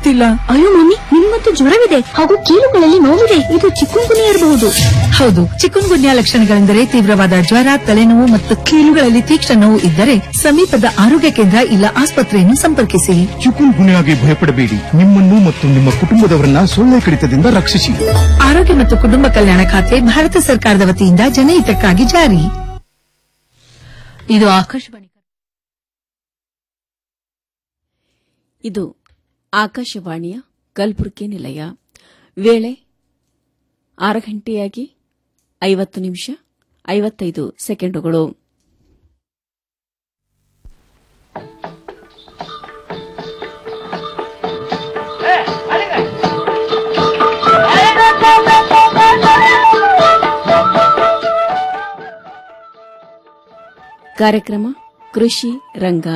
ಆಗ್ತಿಲ್ಲ ಅಯ್ಯೋ ಮಮ್ಮಿ ನಿಮ್ಮಂತೂ ಜ್ವರವಿದೆ ಹಾಗೂ ಕೀಲುಗಳಲ್ಲಿ ನೋವಿದೆ ಇದು ಚಿಕ್ಕುಂಗುನಿ ಇರಬಹುದು ಹೌದು ಚಿಕನ್ ಗುನ್ಯಾ ಲಕ್ಷಣಗಳೆಂದರೆ ತೀವ್ರವಾದ ಜ್ವರ ತಲೆನೋವು ಮತ್ತು ಕೀಲುಗಳಲ್ಲಿ ತೀಕ್ಷ್ಣ ನೋವು ಇದ್ದರೆ ಸಮೀಪದ ಆರೋಗ್ಯ ಕೇಂದ್ರ ಇಲ್ಲ ಆಸ್ಪತ್ರೆಯನ್ನು ಸಂಪರ್ಕಿಸಿ ಚಿಕುನ್ ಗುಣೆಯಾಗಿ ಭಯಪಡಬೇಡಿ ನಿಮ್ಮನ್ನು ಮತ್ತು ನಿಮ್ಮ ಕುಟುಂಬದವರನ್ನ ಸೊಳ್ಳೆ ಕಡಿತದಿಂದ ರಕ್ಷಿಸಿ ಆರೋಗ್ಯ ಮತ್ತು ಕುಟುಂಬ ಕಲ್ಯಾಣ ಖಾತೆ ಭಾರತ ಸರ್ಕಾರದ ವತಿಯಿಂದ ಜನಹಿತಕ್ಕಾಗಿ ಜಾರಿ ಇದು ಆಕಾಶವಾಣಿ ಇದು ಆಕಾಶವಾಣಿಯ ಕಲಬುರಗಿ ನಿಲಯ ವೇಳೆ ಆರು ಗಂಟೆಯಾಗಿ ಐವತ್ತು ನಿಮಿಷ ಐವತ್ತೈದು ಸೆಕೆಂಡುಗಳು ಕಾರ್ಯಕ್ರಮ ಕೃಷಿ ರಂಗ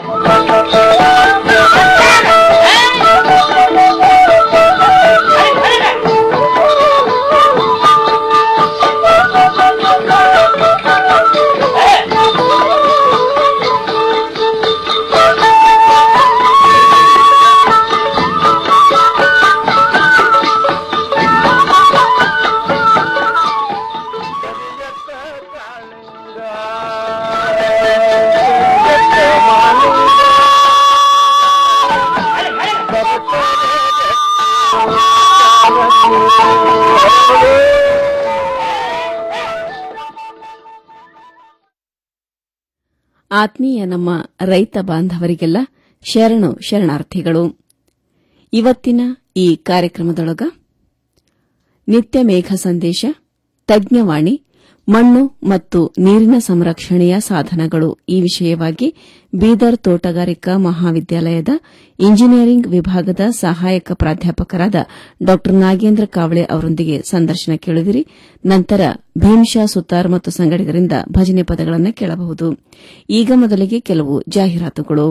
ಆತ್ಮೀಯ ನಮ್ಮ ರೈತ ಬಾಂಧವರಿಗೆಲ್ಲ ಶರಣು ಶರಣಾರ್ಥಿಗಳು ಇವತ್ತಿನ ಈ ಕಾರ್ಯಕ್ರಮದೊಳಗ ನಿತ್ಯ ಮೇಘ ಸಂದೇಶ ತಜ್ಞವಾಣಿ ಮಣ್ಣು ಮತ್ತು ನೀರಿನ ಸಂರಕ್ಷಣೆಯ ಸಾಧನಗಳು ಈ ವಿಷಯವಾಗಿ ಬೀದರ್ ತೋಟಗಾರಿಕಾ ಮಹಾವಿದ್ಯಾಲಯದ ಇಂಜಿನಿಯರಿಂಗ್ ವಿಭಾಗದ ಸಹಾಯಕ ಪ್ರಾಧ್ಯಾಪಕರಾದ ಡಾ ನಾಗೇಂದ್ರ ಕಾವಳೆ ಅವರೊಂದಿಗೆ ಸಂದರ್ಶನ ಕೇಳುವಿರಿ ನಂತರ ಭೀಮ್ಶಾ ಸುತಾರ್ ಮತ್ತು ಸಂಗಡಿಗರಿಂದ ಭಜನೆ ಪದಗಳನ್ನು ಕೇಳಬಹುದು ಈಗ ಮೊದಲಿಗೆ ಕೆಲವು ಜಾಹೀರಾತುಗಳು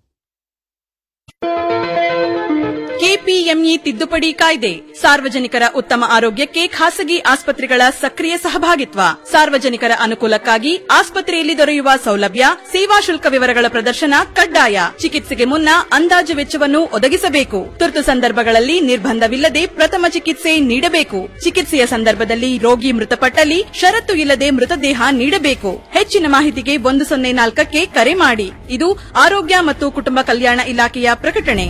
ಕೆಪಿಎಂಇ ತಿದ್ದುಪಡಿ ಕಾಯ್ದೆ ಸಾರ್ವಜನಿಕರ ಉತ್ತಮ ಆರೋಗ್ಯಕ್ಕೆ ಖಾಸಗಿ ಆಸ್ಪತ್ರೆಗಳ ಸಕ್ರಿಯ ಸಹಭಾಗಿತ್ವ ಸಾರ್ವಜನಿಕರ ಅನುಕೂಲಕ್ಕಾಗಿ ಆಸ್ಪತ್ರೆಯಲ್ಲಿ ದೊರೆಯುವ ಸೌಲಭ್ಯ ಸೇವಾ ಶುಲ್ಕ ವಿವರಗಳ ಪ್ರದರ್ಶನ ಕಡ್ಡಾಯ ಚಿಕಿತ್ಸೆಗೆ ಮುನ್ನ ಅಂದಾಜು ವೆಚ್ಚವನ್ನು ಒದಗಿಸಬೇಕು ತುರ್ತು ಸಂದರ್ಭಗಳಲ್ಲಿ ನಿರ್ಬಂಧವಿಲ್ಲದೆ ಪ್ರಥಮ ಚಿಕಿತ್ಸೆ ನೀಡಬೇಕು ಚಿಕಿತ್ಸೆಯ ಸಂದರ್ಭದಲ್ಲಿ ರೋಗಿ ಮೃತಪಟ್ಟಲ್ಲಿ ಷರತ್ತು ಇಲ್ಲದೆ ಮೃತದೇಹ ನೀಡಬೇಕು ಹೆಚ್ಚಿನ ಮಾಹಿತಿಗೆ ಒಂದು ಸೊನ್ನೆ ನಾಲ್ಕಕ್ಕೆ ಕರೆ ಮಾಡಿ ಇದು ಆರೋಗ್ಯ ಮತ್ತು ಕುಟುಂಬ ಕಲ್ಯಾಣ ಇಲಾಖೆಯ ಪ್ರಕಟಣೆ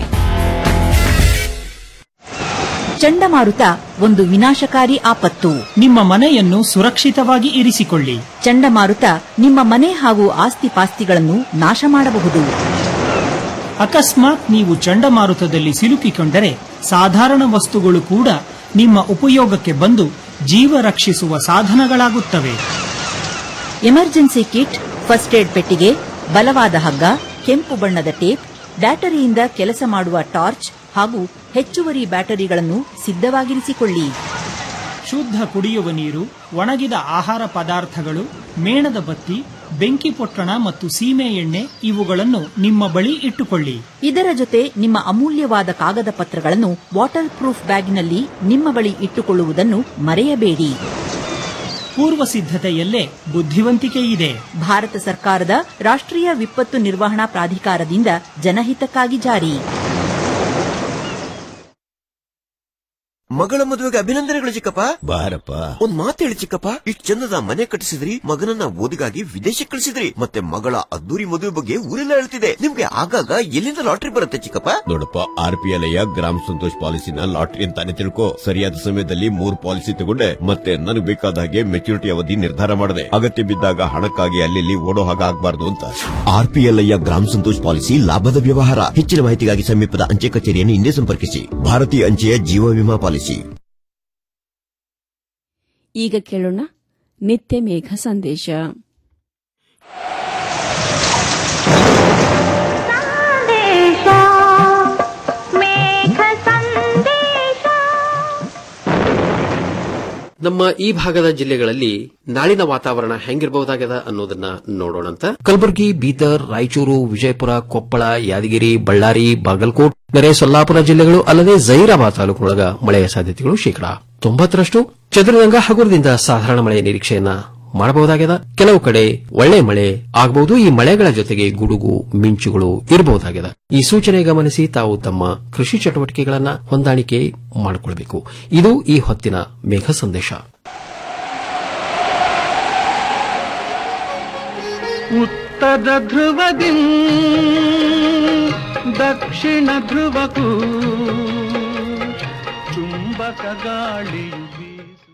ಚಂಡಮಾರುತ ಒಂದು ವಿನಾಶಕಾರಿ ಆಪತ್ತು ನಿಮ್ಮ ಮನೆಯನ್ನು ಸುರಕ್ಷಿತವಾಗಿ ಇರಿಸಿಕೊಳ್ಳಿ ಚಂಡಮಾರುತ ನಿಮ್ಮ ಮನೆ ಹಾಗೂ ಆಸ್ತಿ ಪಾಸ್ತಿಗಳನ್ನು ನಾಶ ಮಾಡಬಹುದು ಅಕಸ್ಮಾತ್ ನೀವು ಚಂಡಮಾರುತದಲ್ಲಿ ಸಿಲುಕಿಕೊಂಡರೆ ಸಾಧಾರಣ ವಸ್ತುಗಳು ಕೂಡ ನಿಮ್ಮ ಉಪಯೋಗಕ್ಕೆ ಬಂದು ಜೀವ ರಕ್ಷಿಸುವ ಸಾಧನಗಳಾಗುತ್ತವೆ ಎಮರ್ಜೆನ್ಸಿ ಕಿಟ್ ಫಸ್ಟ್ ಏಡ್ ಪೆಟ್ಟಿಗೆ ಬಲವಾದ ಹಗ್ಗ ಕೆಂಪು ಬಣ್ಣದ ಟೇಪ್ ಬ್ಯಾಟರಿಯಿಂದ ಕೆಲಸ ಮಾಡುವ ಟಾರ್ಚ್ ಹಾಗೂ ಹೆಚ್ಚುವರಿ ಬ್ಯಾಟರಿಗಳನ್ನು ಸಿದ್ಧವಾಗಿರಿಸಿಕೊಳ್ಳಿ ಶುದ್ಧ ಕುಡಿಯುವ ನೀರು ಒಣಗಿದ ಆಹಾರ ಪದಾರ್ಥಗಳು ಮೇಣದ ಬತ್ತಿ ಬೆಂಕಿ ಪೊಟ್ಟಣ ಮತ್ತು ಸೀಮೆ ಎಣ್ಣೆ ಇವುಗಳನ್ನು ನಿಮ್ಮ ಬಳಿ ಇಟ್ಟುಕೊಳ್ಳಿ ಇದರ ಜೊತೆ ನಿಮ್ಮ ಅಮೂಲ್ಯವಾದ ಕಾಗದ ಪತ್ರಗಳನ್ನು ವಾಟರ್ ಪ್ರೂಫ್ ಬ್ಯಾಗ್ನಲ್ಲಿ ನಿಮ್ಮ ಬಳಿ ಇಟ್ಟುಕೊಳ್ಳುವುದನ್ನು ಮರೆಯಬೇಡಿ ಪೂರ್ವ ಸಿದ್ಧತೆಯಲ್ಲೇ ಬುದ್ಧಿವಂತಿಕೆ ಇದೆ ಭಾರತ ಸರ್ಕಾರದ ರಾಷ್ಟ್ರೀಯ ವಿಪತ್ತು ನಿರ್ವಹಣಾ ಪ್ರಾಧಿಕಾರದಿಂದ ಜನಹಿತಕ್ಕಾಗಿ ಜಾರಿ ಮಗಳ ಮದುವೆಗೆ ಅಭಿನಂದನೆಗಳು ಚಿಕ್ಕಪ್ಪ ಬಾರಪ್ಪ ಒಂದ್ ಮಾತು ಹೇಳಿ ಚಿಕ್ಕಪ್ಪ ಇಷ್ಟ್ ಚಂದದ ಮನೆ ಕಟ್ಟಿಸಿದ್ರಿ ಮಗನನ್ನ ಓದಿಗಾಗಿ ವಿದೇಶಕ್ಕೆ ಕಳಿಸಿದ್ರಿ ಮತ್ತೆ ಮಗಳ ಅದ್ದೂರಿ ಮದುವೆ ಬಗ್ಗೆ ಊರೆಲ್ಲ ಹೇಳ್ತಿದೆ ನಿಮ್ಗೆ ಆಗಾಗ ಎಲ್ಲಿಂದ ಲಾಟ್ರಿ ಬರುತ್ತೆ ಚಿಕ್ಕಪ್ಪ ನೋಡಪ್ಪ ಆರ್ ಪಿ ಎಲ್ ಗ್ರಾಮ ಸಂತೋಷ್ ಪಾಲಿಸಿನ ಲಾಟ್ರಿ ಅಂತಾನೆ ತಿಳ್ಕೊ ಸರಿಯಾದ ಸಮಯದಲ್ಲಿ ಮೂರ್ ಪಾಲಿಸಿ ತಗೊಂಡೆ ಮತ್ತೆ ನನಗೆ ಬೇಕಾದ ಹಾಗೆ ಮೆಚುರಿಟಿ ಅವಧಿ ನಿರ್ಧಾರ ಮಾಡಿದೆ ಅಗತ್ಯ ಬಿದ್ದಾಗ ಹಣಕ್ಕಾಗಿ ಅಲ್ಲಿ ಓಡೋ ಹಾಗೆ ಆಗ್ಬಾರ್ದು ಅಂತ ಆರ್ ಪಿ ಎಲ್ ಗ್ರಾಮ ಸಂತೋಷ್ ಪಾಲಿಸಿ ಲಾಭದ ವ್ಯವಹಾರ ಹೆಚ್ಚಿನ ಮಾಹಿತಿಗಾಗಿ ಸಮೀಪದ ಅಂಚೆ ಕಚೇರಿಯನ್ನು ಹಿಂದೆ ಸಂಪರ್ಕಿಸಿ ಭಾರತೀಯ ಅಂಚೆಯ ಜೀವ ವಿಮಾ ಪಾಲಿಸಿ ಈಗ ಕೇಳೋಣ ನಿತ್ಯ ಮೇಘ ಸಂದೇಶ ನಮ್ಮ ಈ ಭಾಗದ ಜಿಲ್ಲೆಗಳಲ್ಲಿ ನಾಳಿನ ವಾತಾವರಣ ಹೆಂಗಿರಬಹುದಾಗದ ಅನ್ನೋದನ್ನ ನೋಡೋಣಂತ ಕಲಬುರಗಿ ಬೀದರ್ ರಾಯಚೂರು ವಿಜಯಪುರ ಕೊಪ್ಪಳ ಯಾದಗಿರಿ ಬಳ್ಳಾರಿ ಬಾಗಲಕೋಟ್ ನೆರೆ ಸೊಲ್ಲಾಪುರ ಜಿಲ್ಲೆಗಳು ಅಲ್ಲದೆ ಜೈರಾಬಾದ್ ತಾಲೂಕೊಳಗ ಮಳೆಯ ಸಾಧ್ಯತೆಗಳು ಶೇಕಡಾ ತೊಂಬತ್ತರಷ್ಟು ಚದುರಿದಂಗ ಹಗುರದಿಂದ ಸಾಧಾರಣ ಮಳೆಯ ನಿರೀಕ್ಷೆಯನ್ನ ಮಾಡಬಹುದಾಗಿದೆ ಕೆಲವು ಕಡೆ ಒಳ್ಳೆ ಮಳೆ ಆಗಬಹುದು ಈ ಮಳೆಗಳ ಜೊತೆಗೆ ಗುಡುಗು ಮಿಂಚುಗಳು ಇರಬಹುದಾಗಿದೆ ಈ ಸೂಚನೆ ಗಮನಿಸಿ ತಾವು ತಮ್ಮ ಕೃಷಿ ಚಟುವಟಿಕೆಗಳನ್ನ ಹೊಂದಾಣಿಕೆ ಮಾಡಿಕೊಳ್ಳಬೇಕು ಇದು ಈ ಹೊತ್ತಿನ ಮೇಘ ಸಂದೇಶ ಉತ್ತರ ಧ್ರುವದಿ ದಕ್ಷಿಣ ಧ್ರುವಕ್ಕೂ ಚುಂಬಕ ಗಾಳಿಯು ಬೀಸು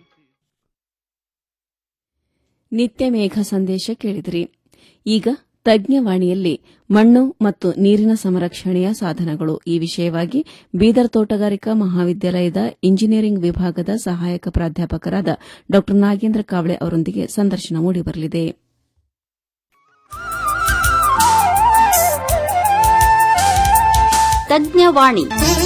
ನಿತ್ಯ ಮೇಘ ಸಂದೇಶ ಕೇಳಿದಿರಿ ಈಗ ತಜ್ಞವಾಣಿಯಲ್ಲಿ ಮಣ್ಣು ಮತ್ತು ನೀರಿನ ಸಂರಕ್ಷಣೆಯ ಸಾಧನಗಳು ಈ ವಿಷಯವಾಗಿ ಬೀದರ್ ತೋಟಗಾರಿಕಾ ಮಹಾವಿದ್ಯಾಲಯದ ಇಂಜಿನಿಯರಿಂಗ್ ವಿಭಾಗದ ಸಹಾಯಕ ಪ್ರಾಧ್ಯಾಪಕರಾದ ಡಾ ನಾಗೇಂದ್ರ ಕಾವಳೆ ಅವರೊಂದಿಗೆ ಸಂದರ್ಶನ ಮೂಡಿಬರಲಿದೆ ತಜ್ಞವಾಣಿ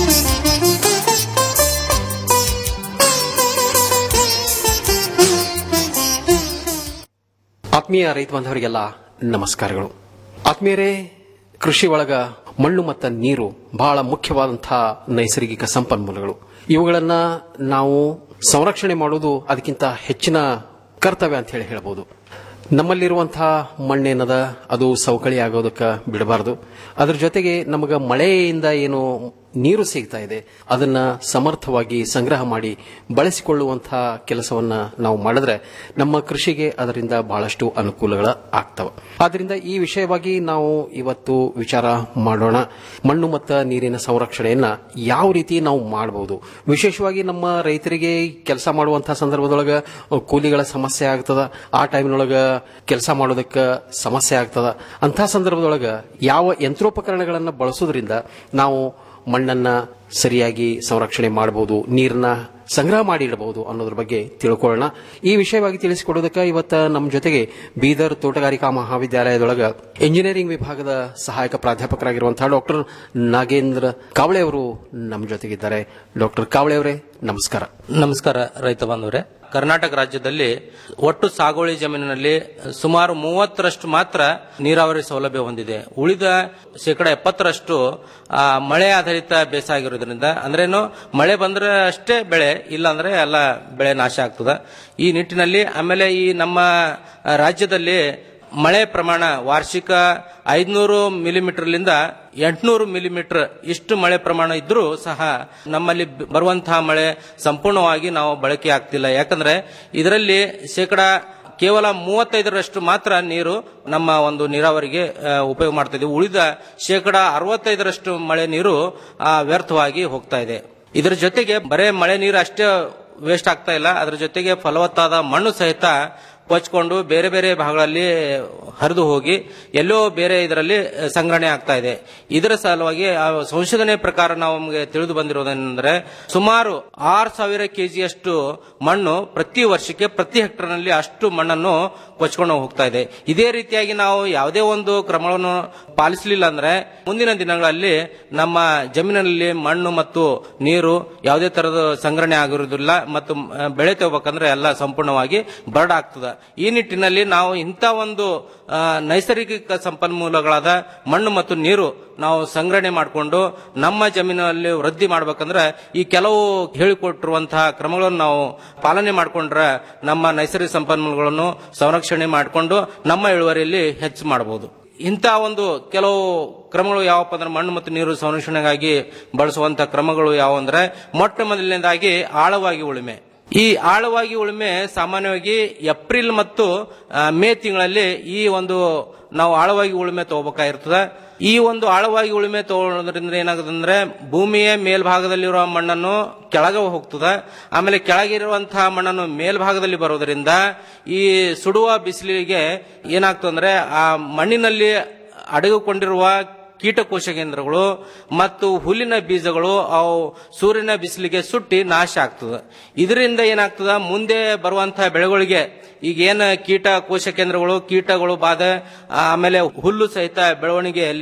ಆತ್ಮೀಯ ರೈತ ಬಾಂಧವರಿಗೆಲ್ಲ ನಮಸ್ಕಾರಗಳು ಆತ್ಮೀಯರೇ ಕೃಷಿ ಒಳಗ ಮಣ್ಣು ಮತ್ತು ನೀರು ಬಹಳ ಮುಖ್ಯವಾದಂತಹ ನೈಸರ್ಗಿಕ ಸಂಪನ್ಮೂಲಗಳು ಇವುಗಳನ್ನ ನಾವು ಸಂರಕ್ಷಣೆ ಮಾಡುವುದು ಅದಕ್ಕಿಂತ ಹೆಚ್ಚಿನ ಕರ್ತವ್ಯ ಅಂತ ಹೇಳಿ ಹೇಳಬಹುದು ನಮ್ಮಲ್ಲಿರುವಂತಹ ಮಣ್ಣೇನದ ಅದು ಸವಕಳಿ ಆಗೋದಕ್ಕೆ ಬಿಡಬಾರದು ಅದ್ರ ಜೊತೆಗೆ ನಮಗ ಮಳೆಯಿಂದ ಏನು ನೀರು ಸಿಗ್ತಾ ಇದೆ ಅದನ್ನ ಸಮರ್ಥವಾಗಿ ಸಂಗ್ರಹ ಮಾಡಿ ಬಳಸಿಕೊಳ್ಳುವಂತಹ ಕೆಲಸವನ್ನ ನಾವು ಮಾಡಿದ್ರೆ ನಮ್ಮ ಕೃಷಿಗೆ ಅದರಿಂದ ಬಹಳಷ್ಟು ಅನುಕೂಲಗಳ ಆಗ್ತವೆ ಆದ್ರಿಂದ ಈ ವಿಷಯವಾಗಿ ನಾವು ಇವತ್ತು ವಿಚಾರ ಮಾಡೋಣ ಮಣ್ಣು ಮತ್ತು ನೀರಿನ ಸಂರಕ್ಷಣೆಯನ್ನ ಯಾವ ರೀತಿ ನಾವು ಮಾಡಬಹುದು ವಿಶೇಷವಾಗಿ ನಮ್ಮ ರೈತರಿಗೆ ಕೆಲಸ ಮಾಡುವಂತಹ ಸಂದರ್ಭದೊಳಗ ಕೂಲಿಗಳ ಸಮಸ್ಯೆ ಆಗ್ತದ ಆ ಟೈಮ್ನೊಳಗ ಕೆಲಸ ಮಾಡೋದಕ್ಕೆ ಸಮಸ್ಯೆ ಆಗ್ತದ ಅಂತಹ ಸಂದರ್ಭದೊಳಗ ಯಾವ ಯಂತ್ರೋಪಕರಣಗಳನ್ನ ಬಳಸೋದ್ರಿಂದ ನಾವು ಮಣ್ಣನ್ನ ಸರಿಯಾಗಿ ಸಂರಕ್ಷಣೆ ಮಾಡಬಹುದು ನೀರನ್ನ ಸಂಗ್ರಹ ಮಾಡಿ ಇಡಬಹುದು ಅನ್ನೋದ್ರ ಬಗ್ಗೆ ತಿಳ್ಕೊಳ್ಳೋಣ ಈ ವಿಷಯವಾಗಿ ತಿಳಿಸಿಕೊಡೋದಕ್ಕೆ ಇವತ್ತ ನಮ್ಮ ಜೊತೆಗೆ ಬೀದರ್ ತೋಟಗಾರಿಕಾ ಮಹಾವಿದ್ಯಾಲಯದೊಳಗ ಇಂಜಿನಿಯರಿಂಗ್ ವಿಭಾಗದ ಸಹಾಯಕ ಪ್ರಾಧ್ಯಾಪಕರಾಗಿರುವಂತಹ ಡಾಕ್ಟರ್ ನಾಗೇಂದ್ರ ಕಾವಳೆ ಅವರು ನಮ್ಮ ಜೊತೆಗಿದ್ದಾರೆ ಡಾಕ್ಟರ್ ಕಾವಳೆ ಅವರೇ ನಮಸ್ಕಾರ ನಮಸ್ಕಾರ ರೈತ ಬಾಂಧವರೇ ಕರ್ನಾಟಕ ರಾಜ್ಯದಲ್ಲಿ ಒಟ್ಟು ಸಾಗುವಳಿ ಜಮೀನಿನಲ್ಲಿ ಸುಮಾರು ಮೂವತ್ತರಷ್ಟು ಮಾತ್ರ ನೀರಾವರಿ ಸೌಲಭ್ಯ ಹೊಂದಿದೆ ಉಳಿದ ಶೇಕಡ ಎಪ್ಪತ್ತರಷ್ಟು ಆ, ಮಳೆ ಆಧಾರಿತ ಬೇಸಾಯ ಆಗಿರೋದ್ರಿಂದ ಅಂದ್ರೇನು ಮಳೆ ಬಂದ್ರೆ ಅಷ್ಟೇ ಬೆಳೆ ಇಲ್ಲ ಅಂದ್ರೆ ಎಲ್ಲ ಬೆಳೆ ನಾಶ ಆಗ್ತದೆ ಈ ನಿಟ್ಟಿನಲ್ಲಿ ಆಮೇಲೆ ಈ ನಮ್ಮ ರಾಜ್ಯದಲ್ಲಿ ಮಳೆ ಪ್ರಮಾಣ ವಾರ್ಷಿಕ ಐದುನೂರು ಮಿಲಿಮೀಟರ್ಲಿಂದ ಎಂಟುನೂರು ಮಿಲಿಮೀಟರ್ ಇಷ್ಟು ಮಳೆ ಪ್ರಮಾಣ ಇದ್ರೂ ಸಹ ನಮ್ಮಲ್ಲಿ ಬ- ಬರುವಂತಹ ಮಳೆ ಸಂಪೂರ್ಣವಾಗಿ ನಾವು ಬಳಕೆ ಆಗ್ತಿಲ್ಲ ಯಾಕಂದ್ರೆ ಇದರಲ್ಲಿ ಶೇಕಡ ಕೇವಲ ಮೂವತ್ತೈದರಷ್ಟು ಮಾತ್ರ ನೀರು ನಮ್ಮ ಒಂದು ನೀರಾವರಿಗೆ ಆ, ಉಪಯೋಗ ಮಾಡ್ತಾ ಇದೀವಿ ಉಳಿದ ಶೇಕಡ ಅರವತ್ತೈದರಷ್ಟು ಮಳೆ ನೀರು ಆ, ವ್ಯರ್ಥವಾಗಿ ಹೋಗ್ತಾ ಇದೆ ಇದರ ಜೊತೆಗೆ ಬರೇ ಮಳೆ ನೀರು ಅಷ್ಟೇ ವೇಸ್ಟ್ ಆಗ್ತಾ ಇಲ್ಲ ಅದರ ಜೊತೆಗೆ ಫಲವತ್ತಾದ ಮಣ್ಣು ಸಹಿತ ಕೊಚ್ಕೊಂಡು ಬೇರೆ ಬೇರೆ ಭಾಗಗಳಲ್ಲಿ ಹರಿದು ಹೋಗಿ ಎಲ್ಲೋ ಬೇರೆ ಇದರಲ್ಲಿ ಸಂಗ್ರಹಣೆ ಆಗ್ತಾ ಇದೆ ಇದರ ಸಲುವಾಗಿ ಆ ಸಂಶೋಧನೆ ಪ್ರಕಾರ ನಾವು ನಮಗೆ ತಿಳಿದು ಬಂದಿರೋದೇನೆಂದ್ರೆ ಸುಮಾರು ಆರು ಸಾವಿರ ಕೆಜಿಯಷ್ಟು ಮಣ್ಣು ಪ್ರತಿ ವರ್ಷಕ್ಕೆ ಪ್ರತಿ ಹೆಕ್ಟರ್ನಲ್ಲಿ ಅಷ್ಟು ಮಣ್ಣನ್ನು ಕೊಚ್ಕೊಂಡು ಹೋಗ್ತಾ ಇದೆ ಇದೇ ರೀತಿಯಾಗಿ ನಾವು ಯಾವುದೇ ಒಂದು ಕ್ರಮಗಳನ್ನು ಪಾಲಿಸಲಿಲ್ಲ ಅಂದ್ರೆ ಮುಂದಿನ ದಿನಗಳಲ್ಲಿ ನಮ್ಮ ಜಮೀನಿನಲ್ಲಿ ಮಣ್ಣು ಮತ್ತು ನೀರು ಯಾವುದೇ ತರದ ಸಂಗ್ರಹಣೆ ಆಗಿರುವುದಿಲ್ಲ ಮತ್ತು ಆ, ಬೆಳೆ ತಗೋಬೇಕಂದ್ರೆ ಎಲ್ಲ ಸಂಪೂರ್ಣವಾಗಿ ಬರಡ್ ಆಗ್ತದೆ ಈ ನಿಟ್ಟಿನಲ್ಲಿ ನಾವು ಇಂಥ ಒಂದು ಆ, ನೈಸರ್ಗಿಕ ಸಂಪನ್ಮೂಲಗಳಾದ ಮಣ್ಣು ಮತ್ತು ನೀರು ನಾವು ಸಂಗ್ರಹಣೆ ಮಾಡಿಕೊಂಡು ನಮ್ಮ ಜಮೀನಲ್ಲಿ ವೃದ್ಧಿ ಮಾಡ್ಬೇಕಂದ್ರೆ ಈ ಕೆಲವು ಹೇಳಿಕೊಟ್ಟಿರುವಂತಹ ಕ್ರಮಗಳನ್ನು ನಾವು ಪಾಲನೆ ಮಾಡಿಕೊಂಡ್ರೆ ನಮ್ಮ ನೈಸರ್ಗಿಕ ಸಂಪನ್ಮೂಲಗಳನ್ನು ಸಂರಕ್ಷಣೆ ಮಾಡಿಕೊಂಡು ನಮ್ಮ ಇಳುವರಿಯಲ್ಲಿ ಹೆಚ್ಚು ಮಾಡಬಹುದು ಇಂಥ ಒಂದು ಕೆಲವು ಕ್ರಮಗಳು ಯಾವಪ್ಪ ಅಂದ್ರೆ ಮಣ್ಣು ಮತ್ತು ನೀರು ಸಂರಕ್ಷಣೆಗಾಗಿ ಬಳಸುವಂತ ಕ್ರಮಗಳು ಯಾವ ಅಂದ್ರೆ ಮೊಟ್ಟ ಮೊದಲನೇದಾಗಿ ಆಳವಾಗಿ ಉಳುಮೆ ಈ ಆಳವಾಗಿ ಉಳುಮೆ ಸಾಮಾನ್ಯವಾಗಿ ಏಪ್ರಿಲ್ ಮತ್ತು ಆ, ಮೇ ತಿಂಗಳಲ್ಲಿ ಈ ಒಂದು ನಾವು ಆಳವಾಗಿ ಉಳುಮೆ ತಗೋಬೇಕಾಗಿರ್ತದೆ ಈ ಒಂದು ಆಳವಾಗಿ ಉಳುಮೆ ತಗೊಳ್ಳೋದ್ರಿಂದ ಏನಾಗುತ್ತೆ ಅಂದ್ರೆ ಭೂಮಿಯ ಮೇಲ್ಭಾಗದಲ್ಲಿರುವ ಮಣ್ಣನ್ನು ಕೆಳಗೆ ಹೋಗ್ತದೆ ಆಮೇಲೆ ಕೆಳಗಿರುವಂತಹ ಮಣ್ಣನ್ನು ಮೇಲ್ಭಾಗದಲ್ಲಿ ಬರೋದ್ರಿಂದ ಈ ಸುಡುವ ಬಿಸಿಲಿಗೆ ಏನಾಗ್ತದೆ ಅಂದ್ರೆ ಆ ಮಣ್ಣಿನಲ್ಲಿ ಅಡಗಿಕೊಂಡಿರುವ ಕೀಟಕೋಶ ಕೇಂದ್ರಗಳು ಮತ್ತು ಹುಲ್ಲಿನ ಬೀಜಗಳು ಅವು ಸೂರ್ಯನ ಬಿಸಿಲಿಗೆ ಸುಟ್ಟಿ ನಾಶ ಆಗ್ತದೆ ಇದರಿಂದ ಏನಾಗ್ತದ ಮುಂದೆ ಬರುವಂತಹ ಬೆಳೆಗಳಿಗೆ ಈಗ ಏನ ಕೀಟ ಕೋಶ ಕೇಂದ್ರಗಳು ಕೀಟಗಳು ಬಾಧೆ ಆಮೇಲೆ ಹುಲ್ಲು ಸಹಿತ ಬೆಳವಣಿಗೆಯಲ್ಲಿ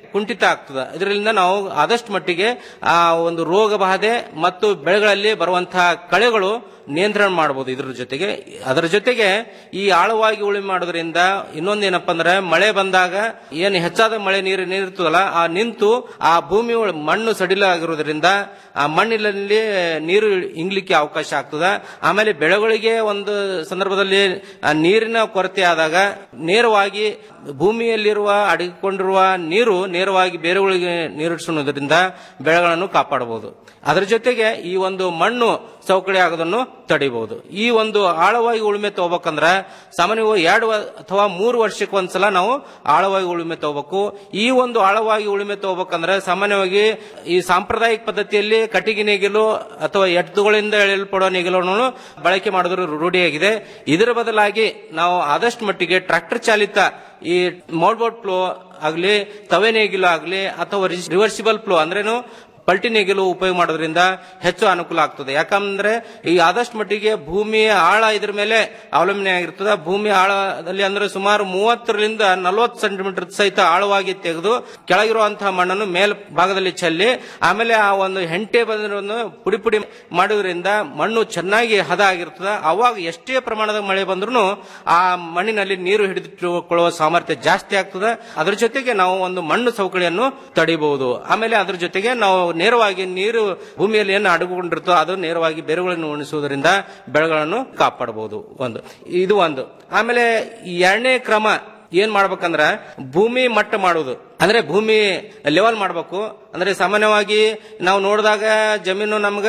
ಕುಂಠಿತ ಆಗ್ತದೆ ಇದರಿಂದ ನಾವು ಆದಷ್ಟು ಮಟ್ಟಿಗೆ ಆ ಒಂದು ರೋಗ ಬಾಧೆ ಮತ್ತು ಬೆಳೆಗಳಲ್ಲಿ ಬರುವಂತಹ ಕಳೆಗಳು ನಿಯಂತ್ರಣ ಮಾಡಬಹುದು ಇದ್ರ ಜೊತೆಗೆ ಅದರ ಜೊತೆಗೆ ಈ ಆಳವಾಗಿ ಉಳುಮೆ ಮಾಡೋದ್ರಿಂದ ಇನ್ನೊಂದೇನಪ್ಪ ಅಂದ್ರೆ ಮಳೆ ಬಂದಾಗ ಏನು ಹೆಚ್ಚಾದ ಮಳೆ ನೀರು ನೀರಿರ್ತದಲ್ಲ ಆ ನಿಂತು ಆ ಭೂಮಿ ಒಳ- ಮಣ್ಣು ಸಡಿಲ ಆಗಿರೋದ್ರಿಂದ ಆ ಮಣ್ಣಿನಲ್ಲಿ ನೀರು ಇಂಗ್ಲಿಕ್ಕೆ ಅವಕಾಶ ಆಗ್ತದ ಆಮೇಲೆ ಬೆಳೆಗಳಿಗೆ ಒಂದು ಸಂದರ್ಭದಲ್ಲಿ ಆ ನೀರಿನ ಕೊರತೆ ಆದಾಗ ನೇರವಾಗಿ ಭೂಮಿಯಲ್ಲಿರುವ ಅಡಗಿಕೊಂಡಿರುವ ನೀರು ನೇರವಾಗಿ ಬೇರೆಗಳಿಗೆ ನೀರಿಸುವುದರಿಂದ ಬೆಳೆಗಳನ್ನು ಕಾಪಾಡಬಹುದು ಅದರ ಜೊತೆಗೆ ಈ ಒಂದು ಮಣ್ಣು ಸವಕಳಿ ಆಗೋದನ್ನು ತಡಿಬಹುದು ಈ ಒಂದು ಆಳವಾಗಿ ಉಳುಮೆ ತಗೋಬೇಕಂದ್ರ ಸಾಮಾನ್ಯವಾಗಿ ಎರಡು ವ- ಅಥವಾ ಮೂರು ವರ್ಷಕ್ಕೆ ಒಂದ್ಸಲ ನಾವು ಆಳವಾಗಿ ಉಳುಮೆ ತಗೋಬೇಕು ಈ ಒಂದು ಆಳವಾಗಿ ಉಳುಮೆ ತಗೋಬೇಕಂದ್ರೆ ಸಾಮಾನ್ಯವಾಗಿ ಈ ಸಾಂಪ್ರದಾಯಿಕ ಪದ್ಧತಿಯಲ್ಲಿ ಕಟ್ಟಿಗೆ ನೇಗಿಲು ಅಥವಾ ಎತ್ತುಗಳಿಂದ ಎಳೆಯಲ್ಪಡುವ ನೇಗಿಲನ್ನು ಬಳಕೆ ಮಾಡೋದ್ರ ರೂಢಿಯಾಗಿದೆ ಇದರ ಬದಲಾಗಿ ನಾವು ಆದಷ್ಟು ಮಟ್ಟಿಗೆ ಟ್ರಾಕ್ಟರ್ ಚಾಲಿತ ಈ ಮೋಡ್ಬೋಟ್ ಫ್ಲೋ ಆಗ್ಲಿ ತವೆ ನೇಗಿಲು ಆಗ್ಲಿ ಅಥವಾ ರಿವರ್ಸಿಬಲ್ ಫ್ಲೋ ಅಂದ್ರೇನು ಪಲ್ಟಿ ನೇಗಿಲು ಉಪಯೋಗ ಮಾಡೋದ್ರಿಂದ ಹೆಚ್ಚು ಅನುಕೂಲ ಆಗ್ತದೆ ಯಾಕಂದ್ರೆ ಈ ಆದಷ್ಟು ಮಟ್ಟಿಗೆ ಭೂಮಿಯ ಆಳ ಇದ್ರ ಮೇಲೆ ಅವಲಂಬನೆ ಆಗಿರ್ತದೆ ಭೂಮಿ ಆಳದಲ್ಲಿ ಅಂದ್ರೆ ಸುಮಾರು ಮೂವತ್ತರಿಂದ ನಲವತ್ತು ಸೆಂಟಿಮೀಟರ್ ಸಹಿತ ಆಳವಾಗಿ ತೆಗೆದು ಕೆಳಗಿರುವಂತಹ ಮಣ್ಣನ್ನು ಮೇಲ್ ಭಾಗದಲ್ಲಿ ಚೆಲ್ಲಿ ಆಮೇಲೆ ಆ ಒಂದು ಹೆಂಟೆ ಬಂದಿರೋದನ್ನು ಪುಡಿ ಪುಡಿ ಮಾಡೋದ್ರಿಂದ ಮಣ್ಣು ಚೆನ್ನಾಗಿ ಹದ ಆಗಿರ್ತದೆ ಅವಾಗ ಎಷ್ಟೇ ಪ್ರಮಾಣದ ಮಳೆ ಬಂದ್ರೂ ಆ ಮಣ್ಣಿನಲ್ಲಿ ನೀರು ಹಿಡಿದಿಟ್ಟುಕೊಳ್ಳುವ ಸಾಮರ್ಥ್ಯ ಜಾಸ್ತಿ ಆಗ್ತದೆ ಅದ್ರ ಜೊತೆಗೆ ನಾವು ಒಂದು ಮಣ್ಣು ಸವಕಳಿಯನ್ನು ತಡಿಬಹುದು ಆಮೇಲೆ ಅದ್ರ ಜೊತೆಗೆ ನಾವು ನೇರವಾಗಿ ನೀರು ಭೂಮಿಯಲ್ಲಿ ಏನು ಅಡಗಿಕೊಂಡಿರುತ್ತೋ ಅದು ನೇರವಾಗಿ ಬೇರುಗಳನ್ನು ಉಣಿಸುವುದರಿಂದ ಬೆಳೆಗಳನ್ನು ಕಾಪಾಡಬಹುದು ಒಂದು ಇದು ಒಂದು ಆಮೇಲೆ ಎರಡನೇ ಕ್ರಮ ಏನ್ ಮಾಡ್ಬೇಕಂದ್ರ ಭೂಮಿ ಮಟ್ಟ ಮಾಡುವುದು ಅಂದ್ರೆ ಭೂಮಿ ಲೆವೆಲ್ ಮಾಡಬೇಕು ಅಂದ್ರೆ ಸಾಮಾನ್ಯವಾಗಿ ನಾವು ನೋಡಿದಾಗ ಜಮೀನು ನಮ್ಗ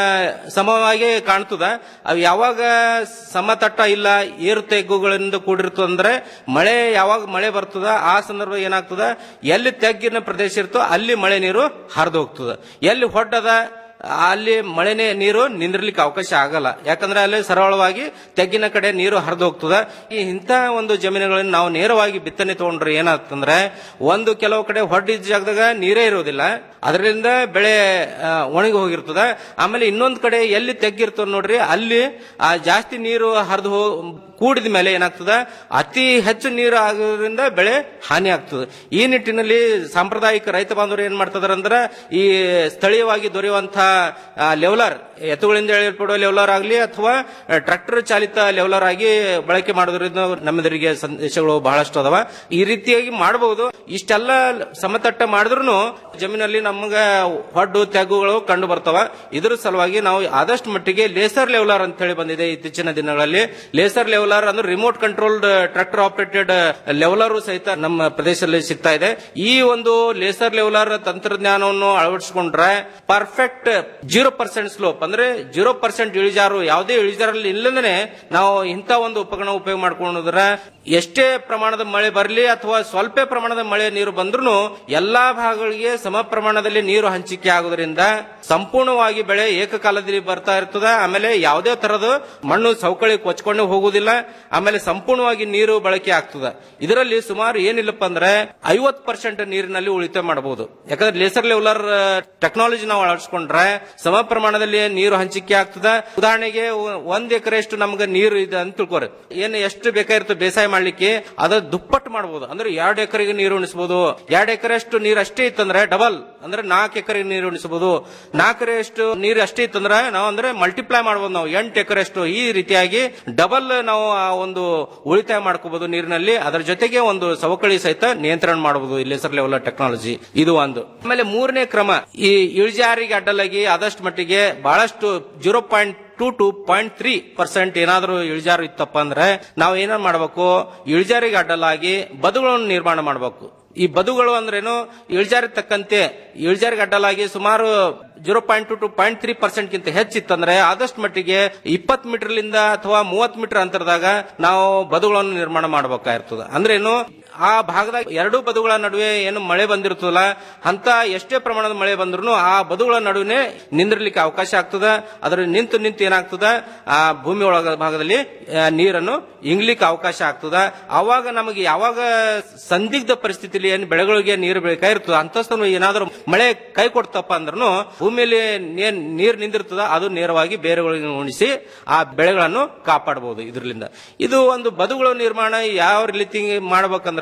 ಸಮವಾಗಿ ಕಾಣ್ತದ ಅವು ಯಾವಾಗ ಸಮತಟ್ಟ ಇಲ್ಲ ಏರು ತೆಗ್ಗುಗಳಿಂದ ಕೂಡಿರ್ತದ ಅಂದ್ರೆ ಮಳೆ ಯಾವಾಗ ಮಳೆ ಬರ್ತದ ಆ ಸಂದರ್ಭ ಏನಾಗ್ತದ ಎಲ್ಲಿ ತೆಗ್ಗಿನ ಪ್ರದೇಶ ಇರ್ತೋ ಅಲ್ಲಿ ಮಳೆ ನೀರು ಹರಿದು ಹೋಗ್ತದ ಎಲ್ಲಿ ಹೊಡ್ಡದ ಅಲ್ಲಿ ಮಳೆನೇ ನೀರು ನಿಂದಿರ್ಲಿಕ್ಕೆ ಅವಕಾಶ ಆಗಲ್ಲ ಯಾಕಂದ್ರೆ ಅಲ್ಲಿ ಸರಳವಾಗಿ ತೆಗ್ಗಿನ ಕಡೆ ನೀರು ಹರಿದು ಹೋಗ್ತದ ಈ ಇಂಥ ಒಂದು ಜಮೀನುಗಳನ್ನು ನಾವು ನೇರವಾಗಿ ಬಿತ್ತನೆ ತಗೊಂಡ್ರೆ ಏನಾಗ್ತಂದ್ರೆ ಒಂದು ಕೆಲವು ಕಡೆ ಹೊಡ್ಡಿದ ಜಾಗದಾಗ ನೀರೇ ಇರೋದಿಲ್ಲ ಅದರಿಂದ ಬೆಳೆ ಆ, ಒಣಗಿ ಹೋಗಿರ್ತದ ಆಮೇಲೆ ಇನ್ನೊಂದು ಕಡೆ ಎಲ್ಲಿ ತೆಗ್ಗಿರ್ತದ ನೋಡ್ರಿ ಅಲ್ಲಿ ಆ ಜಾಸ್ತಿ ನೀರು ಹರಿದು ಹೋ ಕೂಡಿದ ಮೇಲೆ ಏನಾಗ್ತದ ಅತಿ ಹೆಚ್ಚು ನೀರು ಆಗೋದ್ರಿಂದ ಬೆಳೆ ಹಾನಿ ಆಗ್ತದೆ ಈ ನಿಟ್ಟಿನಲ್ಲಿ ಸಾಂಪ್ರದಾಯಿಕ ರೈತ ಬಾಂಧವರು ಏನ್ ಮಾಡ್ತಿದಾರೆ ಅಂದ್ರೆ ಈ ಸ್ಥಳೀಯವಾಗಿ ದೊರೆಯುವಂತಹ ಲೆವಲರ್ ಎತ್ತುಗಳಿಂದ ಎಳೆಯಲ್ಪಡುವ ಲೆವಲರ್ ಆಗಲಿ ಅಥವಾ ಟ್ರಾಕ್ಟರ್ ಚಾಲಿತ ಲೆವಲರ್ ಆಗಿ ಬಳಕೆ ಮಾಡೋದ್ರಿಂದ ನಮ್ಮೆದುರಿಗೆ ಸಂದೇಶಗಳು ಬಹಳಷ್ಟು ಅದಾವ ಈ ರೀತಿಯಾಗಿ ಮಾಡಬಹುದು ಇಷ್ಟೆಲ್ಲ ಸಮತಟ್ಟ ಮಾಡಿದ್ರು ಜಮೀನಲ್ಲಿ ನಮ್ಗ ಹೊಡ್ಡು ತೆಗ್ಗುಗಳು ಕಂಡು ಬರ್ತಾವ ಇದ್ರ ಸಲುವಾಗಿ ನಾವು ಆದಷ್ಟು ಮಟ್ಟಿಗೆ ಲೇಸರ್ ಲೆವಲರ್ ಅಂತ ಹೇಳಿ ಬಂದಿದೆ ಇತ್ತೀಚಿನ ದಿನಗಳಲ್ಲಿ ಲೇಸರ್ ಲೆವಲರ್ ಅಂದ್ರೆ remote controlled tractor operated leveler ಸಹಿತ ನಮ್ಮ ಪ್ರದೇಶದಲ್ಲಿ ಸಿಗ್ತಾ ಇದೆ ಈ ಒಂದು ಲೇಸರ್ ಲೆವಲರ್ ತಂತ್ರಜ್ಞಾನವನ್ನು ಅಳವಡಿಸಿಕೊಂಡ್ರೆ ಪರ್ಫೆಕ್ಟ್ ಜೀರೋ ಪರ್ಸೆಂಟ್ ಸ್ಲೋಪ್ ಅಂದ್ರೆ ಜೀರೋ ಪರ್ಸೆಂಟ್ ಇಳಿಜಾರು ಯಾವುದೇ ಇಳಿಜಾರಲ್ಲಿ ಇಲ್ಲದೇ ನಾವು ಇಂಥ ಒಂದು ಉಪಕರಣ ಉಪಯೋಗ ಮಾಡ್ಕೊಂಡ್ರ ಎಷ್ಟೇ ಪ್ರಮಾಣದ ಮಳೆ ಬರಲಿ ಅಥವಾ ಸ್ವಲ್ಪ ಪ್ರಮಾಣದ ಮಳೆ ನೀರು ಬಂದ್ರೂ ಎಲ್ಲಾ ಭಾಗಗಳಿಗೆ ಸಮ ಪ್ರಮಾಣದಲ್ಲಿ ನೀರು ಹಂಚಿಕೆ ಆಗೋದ್ರಿಂದ ಸಂಪೂರ್ಣವಾಗಿ ಬೆಳೆ ಏಕಕಾಲದಲ್ಲಿ ಬರ್ತಾ ಇರ್ತದೆ ಆಮೇಲೆ ಯಾವುದೇ ತರದ ಮಣ್ಣು ಸವಕಳಿ ಕೊಚ್ಕೊಂಡು ಹೋಗುವುದಿಲ್ಲ ಆಮೇಲೆ ಸಂಪೂರ್ಣವಾಗಿ ನೀರು ಬಳಕೆ ಆಗ್ತದೆ ಇದರಲ್ಲಿ ಸುಮಾರು ಏನಿಲ್ಲಪ್ಪ ಅಂದ್ರೆ ಐವತ್ ಪರ್ಸೆಂಟ್ ನೀರಿನಲ್ಲಿ ಉಳಿತಾಯ ಮಾಡಬಹುದು ಯಾಕಂದ್ರೆ ಲೇಸರ್ ಲೆವಲರ್ ಟೆಕ್ನಾಲಜಿ ನಾವು ಅಳವಡಿಸ್ಕೊಂಡ್ರೆ ಸಮ ಪ್ರಮಾಣದಲ್ಲಿ ನೀರು ಹಂಚಿಕೆ ಆಗ್ತದೆ ಉದಾಹರಣೆಗೆ ಒ- ಒಂದ್ ಎಕರೆಷ್ಟು ನಮ್ಗೆ ನೀರು ಇದೆ ಅಂತ ತಿಳ್ಕೊರಿ ಏನು ಎಷ್ಟು ಬೇಕಾಗಿರ್ತದೆ ಬೇಸಾಯ ಮಾಡ್ಲಿಕ್ಕೆ ಅದ ದುಪ್ಪಟ್ಟು ಮಾಡಬಹುದು ಅಂದ್ರೆ ಎರಡು ಎಕರೆಗೆ ನೀರು ಉಣಿಸಬಹುದು ಎರಡು ಎಕರೆಷ್ಟು ನೀರು ಅಷ್ಟೇ ಇತ್ತಂದ್ರೆ ಡಬಲ್ ಅಂದ್ರೆ ನಾಲ್ಕು ಎಕರೆಗೆ ನೀರು ಉಣಿಸಬಹುದು ನಾಲ್ಕರೆಷ್ಟು ನೀರು ಅಷ್ಟೇ ಇತ್ತಂದ್ರೆ ನಾವು ಅಂದ್ರೆ ಮಲ್ಟಿಪ್ಲೈ ಮಾಡಬಹುದು ನಾವು ಎಂಟು ಎಕರೆಷ್ಟು ಈ ರೀತಿಯಾಗಿ ಡಬಲ್ ನಾವು ಆ ಒಂದು ಉಳಿತಾಯ ಮಾಡ್ಕೋಬಹುದು ನೀರಿನಲ್ಲಿ ಅದರ ಜೊತೆಗೆ ಒಂದು ಸವಕಳಿ ಸಹಿತ ನಿಯಂತ್ರಣ ಮಾಡಬಹುದು ಲೇಸರ್ ಲೆವೆಲ್ ಟೆಕ್ನಾಲಜಿ ಇದು ಒಂದು ಆಮೇಲೆ ಮೂರನೇ ಕ್ರಮ ಈ ಇಳಿಜಾರಿಗೆ ಅಡ್ಡಲಾಗಿ ಆದಷ್ಟು ಮಟ್ಟಿಗೆ ಬಹಳಷ್ಟು zero point two to point three percent ಏನಾದರೂ ಇಳಿಜಾರು ಇತ್ತಪ್ಪ ಅಂದ್ರೆ ನಾವು ಏನಾರು ಮಾಡಬೇಕು ಇಳಿಜಾರಿಗೆ ಅಡ್ಡಲಾಗಿ ಬದುಗಳನ್ನು ನಿರ್ಮಾಣ ಮಾಡಬೇಕು ಈ ಬದುಗಳು ಅಂದ್ರೇನು ಇಳಿಜಾರಿಗೆ ತಕ್ಕಂತೆ ಇಳಿಜಾರಿಗೆ ಅಡ್ಡಲಾಗಿ ಸುಮಾರು zero point two to point three percent ಗಿಂತ ಹೆಚ್ಚಿತ್ತಂದ್ರೆ ಆದಷ್ಟು ಮಟ್ಟಿಗೆ ಇಪ್ಪತ್ತು ಮೀಟರ್ಲಿಂದ ಅಥವಾ ಮೂವತ್ತು ಮೀಟರ್ ಅಂತರದಾಗ ನಾವು ಬದುಗಳನ್ನು ನಿರ್ಮಾಣ ಮಾಡಬೇಕಾಗಿರ್ತದೆ ಅಂದ್ರೇನು ಆ ಭಾಗದಾಗ ಎರಡು ಬದುಗಳ ನಡುವೆ ಏನು ಮಳೆ ಬಂದಿರ್ತದಲ್ಲ ಅಂತ ಎಷ್ಟೇ ಪ್ರಮಾಣದ ಮಳೆ ಬಂದ್ರು ಆ ಬದುಗಳ ನಡುವೆ ನಿಂದಿರ್ಲಿಕ್ಕೆ ಅವಕಾಶ ಆಗ್ತದ ಅದ್ರ ನಿಂತು ನಿಂತು ಏನಾಗ್ತದ ಆ ಭೂಮಿ ಒಳಗ ಭಾಗದಲ್ಲಿ ಆ, ನೀರನ್ನು ಇಂಗ್ಲಿಕ್ಕೆ ಅವಕಾಶ ಆಗ್ತದ ಅವಾಗ ನಮಗೆ ಯಾವಾಗ ಸಂದಿಗ್ಧ ಪರಿಸ್ಥಿತಿಯಲ್ಲಿ ಏನು ಬೆಳೆಗಳಿಗೆ ನೀರು ಬೇಕಾಗಿರ್ತದ ಅಂತ ಏನಾದರೂ ಮಳೆ ಕೈ ಕೊಡ್ತಪ್ಪ ಅಂದ್ರೂ ಭೂಮಿಯಲ್ಲಿ ಏನ್ ನೀರು ನಿಂದಿರ್ತದ ಅದು ನೇರವಾಗಿ ಬೇರೆಗಳಿಗೆ ಉಣಿಸಿ ಆ ಬೆಳೆಗಳನ್ನು ಕಾಪಾಡಬಹುದು ಇದರಿಂದ ಇದು ಒಂದು ಬದುಗಳ ನಿರ್ಮಾಣ ಯಾವ ರೀತಿ ಮಾಡ್ಬೇಕಂದ್ರೆ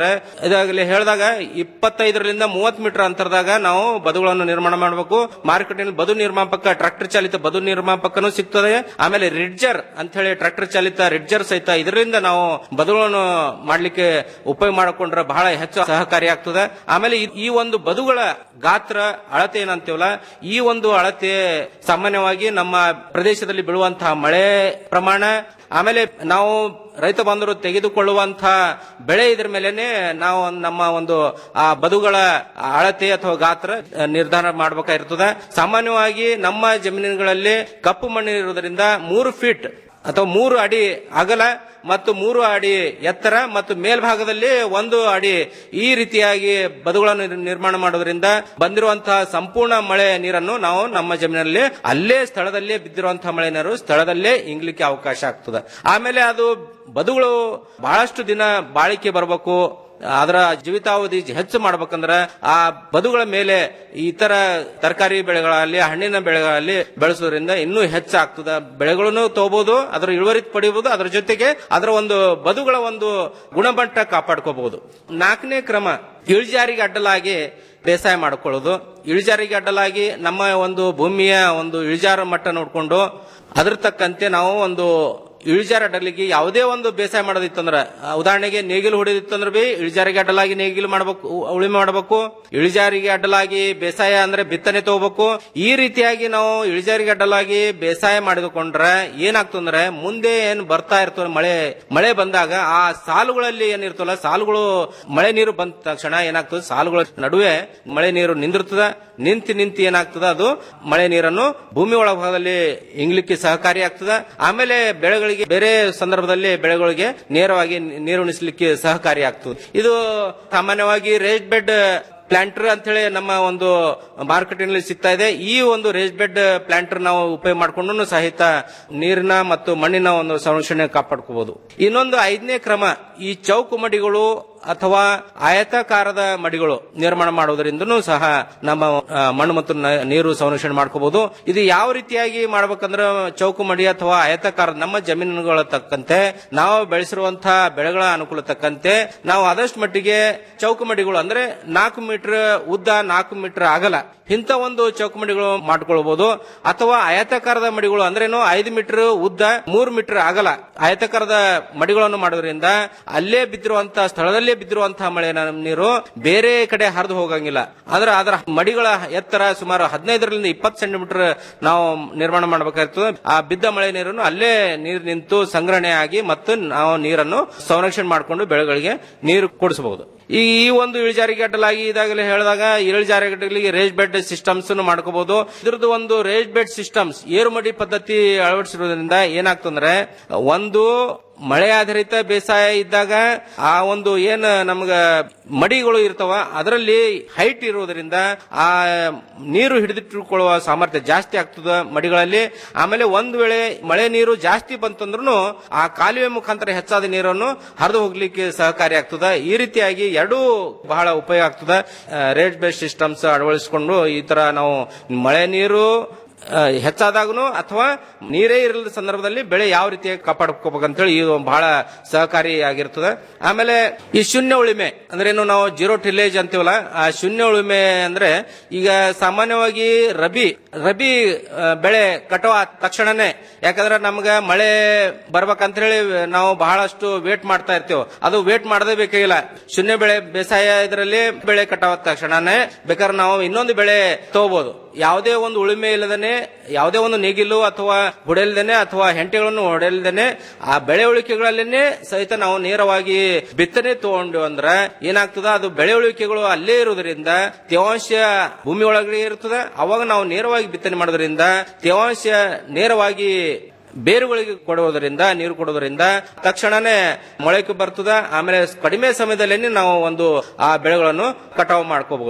ಅಂದ್ರೆ ಇದಾಗಲಿ ಹೇಳಿದಾಗ ಇಪ್ಪತ್ತೈದರಿಂದ ಮೂವತ್ ಮೀಟರ್ ಅಂತರದಾಗ ನಾವು ಬದುಗಳನ್ನು ನಿರ್ಮಾಣ ಮಾಡಬೇಕು ಮಾರುಕಟ್ಟೆಯಲ್ಲಿ ಬದು ನಿರ್ಮಾಪಕ ಟ್ರಾಕ್ಟರ್ ಚಾಲಿತ ಬದು ನಿರ್ಮಾಪಕನೂ ಸಿಗ್ತದೆ ಆಮೇಲೆ ರಿಡ್ಜರ್ ಅಂತ ಹೇಳಿ ಟ್ರಾಕ್ಟರ್ ಚಾಲಿತ ರಿಡ್ಜರ್ ಸಹಿತ ಇದರಿಂದ ನಾವು ಬದುಗಳನ್ನು ಮಾಡ್ಲಿಕ್ಕೆ ಉಪಯೋಗ ಮಾಡಿಕೊಂಡ್ರೆ ಬಹಳ ಹೆಚ್ಚು ಸಹಕಾರಿ ಆಗ್ತದೆ ಆಮೇಲೆ ಈ- ಈ ಒಂದು ಬದುಗಳ ಗಾತ್ರ ಅಳತೆ ಏನಂತೀವಲ್ಲ ಈ ಒಂದು ಅಳತೆ ಸಾಮಾನ್ಯವಾಗಿ ನಮ್ಮ ಪ್ರದೇಶದಲ್ಲಿ ಬೀಳುವಂತಹ ಮಳೆ ಪ್ರಮಾಣ ಆಮೇಲೆ ನಾವು ರೈತ ಬಾಂಧವರು ತೆಗೆದುಕೊಳ್ಳುವಂತಹ ಬೆಳೆ ಇದ್ರ ಮೇಲೆನೆ ನಾವು ನಮ್ಮ ಒಂದು ಆ ಬದುಗಳ ಅಳತೆ ಅಥವಾ ಗಾತ್ರ ಆ, ನಿರ್ಧಾರ ಮಾಡಬೇಕಾಗಿರ್ತದೆ ಸಾಮಾನ್ಯವಾಗಿ ನಮ್ಮ ಜಮೀನುಗಳಲ್ಲಿ ಕಪ್ಪು ಮಣ್ಣು ಇರುವುದರಿಂದ ಮೂರು ಫೀಟ್ ಅಥವಾ ಮೂರು ಅಡಿ ಅಗಲ ಮತ್ತು ಮೂರು ಅಡಿ ಎತ್ತರ ಮತ್ತು ಮೇಲ್ಭಾಗದಲ್ಲಿ ಒಂದು ಅಡಿ ಈ ರೀತಿಯಾಗಿ ಬದುಗಳನ್ನು ನಿರ್- ನಿರ್ಮಾಣ ಮಾಡೋದ್ರಿಂದ ಬಂದಿರುವಂತಹ ಸಂಪೂರ್ಣ ಮಳೆ ನೀರನ್ನು ನಾವು ನಮ್ಮ ಜಮೀನಲ್ಲಿ ಅಲ್ಲೇ ಸ್ಥಳದಲ್ಲೇ ಬಿದ್ದಿರುವಂತಹ ಮಳೆ ನೀರು ಸ್ಥಳದಲ್ಲೇ ಇಂಗ್ಲಿಕ್ಕೆ ಅವಕಾಶ ಆಗ್ತದೆ ಆಮೇಲೆ ಅದು ಬದುಗಳು ಬಹಳಷ್ಟು ದಿನ ಬಾಳಿಕೆ ಬರಬೇಕು ಅದರ ಜೀವಿತಾವಧಿ ಹೆಚ್ಚು ಮಾಡ್ಬೇಕಂದ್ರ ಆ ಬದುಗಳ ಮೇಲೆ ಇತರ ತರಕಾರಿ ಬೆಳೆಗಳಲ್ಲಿ ಹಣ್ಣಿನ ಬೆಳೆಗಳಲ್ಲಿ ಬೆಳೆಸೋದ್ರಿಂದ ಇನ್ನೂ ಹೆಚ್ಚಾಗ್ತದ ಬೆಳೆಗಳನ್ನು ತಗೋಬಹುದು ಅದರ ಇಳುವರಿ ಪಡಿಬಹುದು ಅದರ ಜೊತೆಗೆ ಅದರ ಒಂದು ಬದುಗಳ ಒಂದು ಗುಣಮಟ್ಟ ಕಾಪಾಡ್ಕೋಬಹುದು ನಾಲ್ಕನೇ ಕ್ರಮ ಇಳಿಜಾರಿಗೆ ಅಡ್ಡಲಾಗಿ ಬೇಸಾಯ ಮಾಡ್ಕೊಳ್ಳೋದು ಇಳಿಜಾರಿಗೆ ಅಡ್ಡಲಾಗಿ ನಮ್ಮ ಒಂದು ಭೂಮಿಯ ಒಂದು ಇಳಿಜಾರು ಮಟ್ಟ ನೋಡ್ಕೊಂಡು ಅದ್ರ ತಕ್ಕಂತೆ ನಾವು ಒಂದು ಇಳಿಜಾರ ಅಡ್ಡಲಿಗೆ ಯಾವುದೇ ಒಂದು ಬೇಸಾಯ ಮಾಡೋದಿತ್ತಂದ್ರ ಆ, ಉದಾಹರಣೆಗೆ ನೇಗಿಲು ಹೊಡೆದಿತ್ತಂದ್ರ ಬಿ ಇಳಿಜಾರಿಗೆ ಅಡ್ಡಲಾಗಿ ನೇಗಿಲು ಮಾಡಬೇಕು ಉಳಿಮೆ ಮಾಡಬೇಕು ಇಳಿಜಾರಿಗೆ ಅಡ್ಡಲಾಗಿ ಬೇಸಾಯ ಅಂದ್ರೆ ಬಿತ್ತನೆ ತಗೋಬೇಕು ಈ ರೀತಿಯಾಗಿ ನಾವು ಇಳಿಜಾರಿಗೆ ಅಡ್ಡಲಾಗಿ ಬೇಸಾಯ ಮಾಡಿದುಕೊಂಡ್ರೆ ಏನಾಗ್ತಂದ್ರೆ ಮುಂದೆ ಏನ್ ಬರ್ತಾ ಇರ್ತದೆ ಮಳೆ ಮಳೆ ಬಂದಾಗ ಆ ಸಾಲುಗಳಲ್ಲಿ ಏನಿರ್ತಲ್ಲ ಸಾಲುಗಳು ಮಳೆ ನೀರು ಬಂದ ತಕ್ಷಣ ಏನಾಗ್ತದೆ ಸಾಲುಗಳ ನಡುವೆ ಮಳೆ ನೀರು ನಿಂದಿರ್ತದ ನಿಂತು ನಿಂತು ಏನಾಗ್ತದ ಅದು ಮಳೆ ನೀರನ್ನು ಭೂಮಿ ಒಳಭಾಗದಲ್ಲಿ ಇಂಗ್ಲಿಕ್ಕೆ ಸಹಕಾರಿ ಆಗ್ತದ ಆಮೇಲೆ ಬೆಳೆಗಳಿಗೆ ಬೇರೆ ಸಂದರ್ಭದಲ್ಲಿ ಬೆಳೆಗಳಿಗೆ ನೇರವಾಗಿ ನೀರುಣಿಸಲಿಕ್ಕೆ ಸಹಕಾರಿ ಆಗ್ತದೆ ಇದು ಸಾಮಾನ್ಯವಾಗಿ ರೇಸ್ ಬೆಡ್ ಪ್ಲಾಂಟರ್ ಅಂತ ಹೇಳಿ ನಮ್ಮ ಒಂದು ಮಾರುಕಟ್ಟೆನಲ್ಲಿ ಸಿಗ್ತಾ ಇದೆ ಈ ಒಂದು ರೇಸ್ ಬೆಡ್ ಪ್ಲಾಂಟರ್ ನಾವು ಉಪಯೋಗ ಮಾಡಿಕೊಂಡು ಸಹಿತ ನೀರಿನ ಮತ್ತು ಮಣ್ಣಿನ ಒಂದು ಸಂರಕ್ಷಣೆ ಕಾಪಾಡ್ಕೋಬಹುದು ಇನ್ನೊಂದು ಐದನೇ ಕ್ರಮ ಈ ಚೌಕು ಮಡಿಗಳು ಅಥವಾ ಆಯತಾಕಾರದ ಮಡಿಗಳು ನಿರ್ಮಾಣ ಮಾಡುವುದರಿಂದನೂ ಸಹ ನಮ್ಮ ಆ, ಮಣ್ಣು ಮತ್ತು ನ- ನೀರು ಸಂರಕ್ಷಣೆ ಮಾಡ್ಕೋಬಹುದು ಇದು ಯಾವ ರೀತಿಯಾಗಿ ಮಾಡ್ಬೇಕಂದ್ರೆ ಚೌಕು ಮಡಿ ಅಥವಾ ಆಯತಾಕಾರದ ನಮ್ಮ ಜಮೀನುಗಳ ತಕ್ಕಂತೆ ನಾವು ಬೆಳೆಸಿರುವಂತಹ ಬೆಳೆಗಳ ಅನುಕೂಲ ತಕ್ಕಂತೆ ನಾವು ಆದಷ್ಟು ಮಟ್ಟಿಗೆ ಚೌಕು ಮಡಿಗಳು ಅಂದ್ರೆ ನಾಲ್ಕು ಮೀಟರ್ ಉದ್ದ ನಾಲ್ಕು ಮೀಟರ್ ಅಗಲ ಇಂಥ ಒಂದು ಚೌಕು ಮಡಿಗಳು ಮಾಡ್ಕೊಳ್ಬಹುದು ಅಥವಾ ಆಯತಾಕಾರದ ಮಡಿಗಳು ಅಂದ್ರೇನು ಐದು ಮೀಟರ್ ಉದ್ದ ಮೂರು ಮೀಟರ್ ಅಗಲ ಆಯತಾಕಾರದ ಮಡಿಗಳನ್ನು ಮಾಡೋದ್ರಿಂದ ಅಲ್ಲೇ ಬಿದ್ದಿರುವಂತಹ ಸ್ಥಳದಲ್ಲೇ ಬಿದ್ದಿರುವಂತಹ ಮಳೆ ನೀರು ಬೇರೆ ಕಡೆ ಹರಿದು ಹೋಗಂಗಿಲ್ಲ ಆದ್ರೆ ಅದರ ಮಡಿಗಳ ಎತ್ತರ ಸುಮಾರು ಹದಿನೈದರಿಂದ ಇಪ್ಪತ್ತು ಸೆಂಟಿಮೀಟರ್ ನಾವು ನಿರ್ಮಾಣ ಮಾಡಬೇಕಾಗ್ತದೆ ಆ ಬಿದ್ದ ಮಳೆ ನೀರನ್ನು ಅಲ್ಲೇ ನೀರು ನಿಂತು ಸಂಗ್ರಹಣೆ ಆಗಿ ಮತ್ತು ನಾವು ನೀರನ್ನು ಸಂರಕ್ಷಣೆ ಮಾಡಿಕೊಂಡು ಬೆಳೆಗಳಿಗೆ ನೀರು ಕೊಡಿಸಬಹುದು ಈ ಈ ಒಂದು ಇಳಿಜಾರಿಗೆ ಅಡ್ಡಲಾಗಿ ಇದಾಗಲೇ ಹೇಳಿದಾಗ ಇಳಿಜಾರಿಗೆ ಅಡ್ಡಲಾಗಿ ರೇಜ್ ಬೆಡ್ ಸಿಸ್ಟಮ್ಸ್ ಮಾಡಬಹುದು ಇದ್ರದ್ದು ಒಂದು ರೇಜ್ ಬೆಡ್ ಸಿಸ್ಟಮ್ಸ್ ಏರುಮಡಿ ಪದ್ಧತಿ ಅಳವಡಿಸಿರೋದ್ರಿಂದ ಏನಾಗ್ತಂದ್ರೆ ಒಂದು ಮಳೆ ಆಧಾರಿತ ಬೇಸಾಯ ಇದ್ದಾಗ ಆ ಒಂದು ಏನ್ ನಮ್ಗ ಮಡಿಗಳು ಇರ್ತಾವ ಅದರಲ್ಲಿ ಹೈಟ್ ಇರೋದ್ರಿಂದ ಆ ನೀರು ಹಿಡಿದಿಟ್ಟುಕೊಳ್ಳುವ ಸಾಮರ್ಥ್ಯ ಜಾಸ್ತಿ ಆಗ್ತದ ಮಡಿಗಳಲ್ಲಿ ಆಮೇಲೆ ಒಂದು ವೇಳೆ ಮಳೆ ನೀರು ಜಾಸ್ತಿ ಬಂತಂದ್ರೂ ಆ ಕಾಲುವೆ ಮುಖಾಂತರ ಹೆಚ್ಚಾದ ನೀರನ್ನು ಹರಿದು ಹೋಗ್ಲಿಕ್ಕೆ ಸಹಕಾರಿ ಆಗ್ತದ ಈ ರೀತಿಯಾಗಿ ಎರಡೂ ಬಹಳ ಉಪಯೋಗ ಆಗ್ತದ ರೇಟ್ ಬೇಸ್ ಸಿಸ್ಟಮ್ಸ್ ಅಳವಡಿಸಿಕೊಂಡು ಈ ತರ ನಾವು ಮಳೆ ನೀರು ಆ, ಹೆಚ್ಚಾದಾಗನು ಅಥವಾ ನೀರೇ ಇರಲಿಲ್ಲ ಸಂದರ್ಭದಲ್ಲಿ ಬೆಳೆ ಯಾವ ರೀತಿ ಕಾಪಾಡ್ಕೋಬೇಕಂತೇಳಿ ಇದು ಬಹಳ ಸಹಕಾರಿಯಾಗಿರ್ತದೆ ಆಮೇಲೆ ಈ ಶೂನ್ಯ ಉಳಿಮೆ ಅಂದ್ರೆ ಏನು ನಾವು ಜೀರೋ ಟಿಲೇಜ್ ಅಂತೀವಲ್ಲ ಆ ಶೂನ್ಯ ಉಳಿಮೆ ಅಂದ್ರೆ ಈಗ ಸಾಮಾನ್ಯವಾಗಿ ರಬಿ ರಬಿ ಆ, ಬೆಳೆ ಕಟಾವ ಆದ ತಕ್ಷಣನೇ ಯಾಕಂದ್ರೆ ನಮ್ಗ ಮಳೆ ಬರ್ಬೇಕಂತ ಹೇಳಿ ನಾವು ಬಹಳಷ್ಟು ವೇಟ್ ಮಾಡ್ತಾ ಇರ್ತೇವೆ ಅದು ವೇಟ್ ಮಾಡದೇ ಬೇಕಾಗಿಲ್ಲ ಶೂನ್ಯ ಬೆಳೆ ಬೇಸಾಯ ಇದರಲ್ಲಿ ಬೆಳೆ ಕಟಾವ ಆದ ತಕ್ಷಣನೇ ಬೇಕಾದ್ರೆ ನಾವು ಇನ್ನೊಂದು ಬೆಳೆ ತಗೋಬಹುದು ಯಾವುದೇ ಒಂದು ಉಳುಮೆ ಇಲ್ಲದೇನೆ ಯಾವುದೇ ಒಂದು ನೇಗಿಲು ಅಥವಾ ಹೊಡೆಯಲ್ದೇನೆ ಅಥವಾ ಹೆಂಟೆಗಳನ್ನು ಹೊಡೆಯಲ್ದೇನೆ ಆ ಬೆಳೆ ಉಳಿಕೆಗಳಲ್ಲೇನೆ ಸಹಿತ ನಾವು ನೇರವಾಗಿ ಬಿತ್ತನೆ ತಗೊಂಡು ಅಂದ್ರ ಏನಾಗ್ತದ ಅದು ಬೆಳೆ ಉಳಿಕೆಗಳು ಅಲ್ಲೇ ಇರುವುದರಿಂದ ತೇವಾಂಶ ಭೂಮಿ ಒಳಗಡೆ ಇರ್ತದೆ ಅವಾಗ ನಾವು ನೇರವಾಗಿ ಬಿತ್ತನೆ ಮಾಡೋದ್ರಿಂದ ತೇವಾಂಶ ನೇರವಾಗಿ ಬೇರುಗಳಿಗೆ ಕೊಡುವುದರಿಂದ ನೀರು ಕೊಡುವುದರಿಂದ ತಕ್ಷಣನೇ ಮೊಳಕೆ ಬರ್ತದ ಆಮೇಲೆ ಕಡಿಮೆ ಸಮಯದಲ್ಲೇ ನಾವು ಒಂದು ಆ ಬೆಳೆಗಳನ್ನು ಕಟಾವು ಮಾಡ್ಕೋಬಹುದು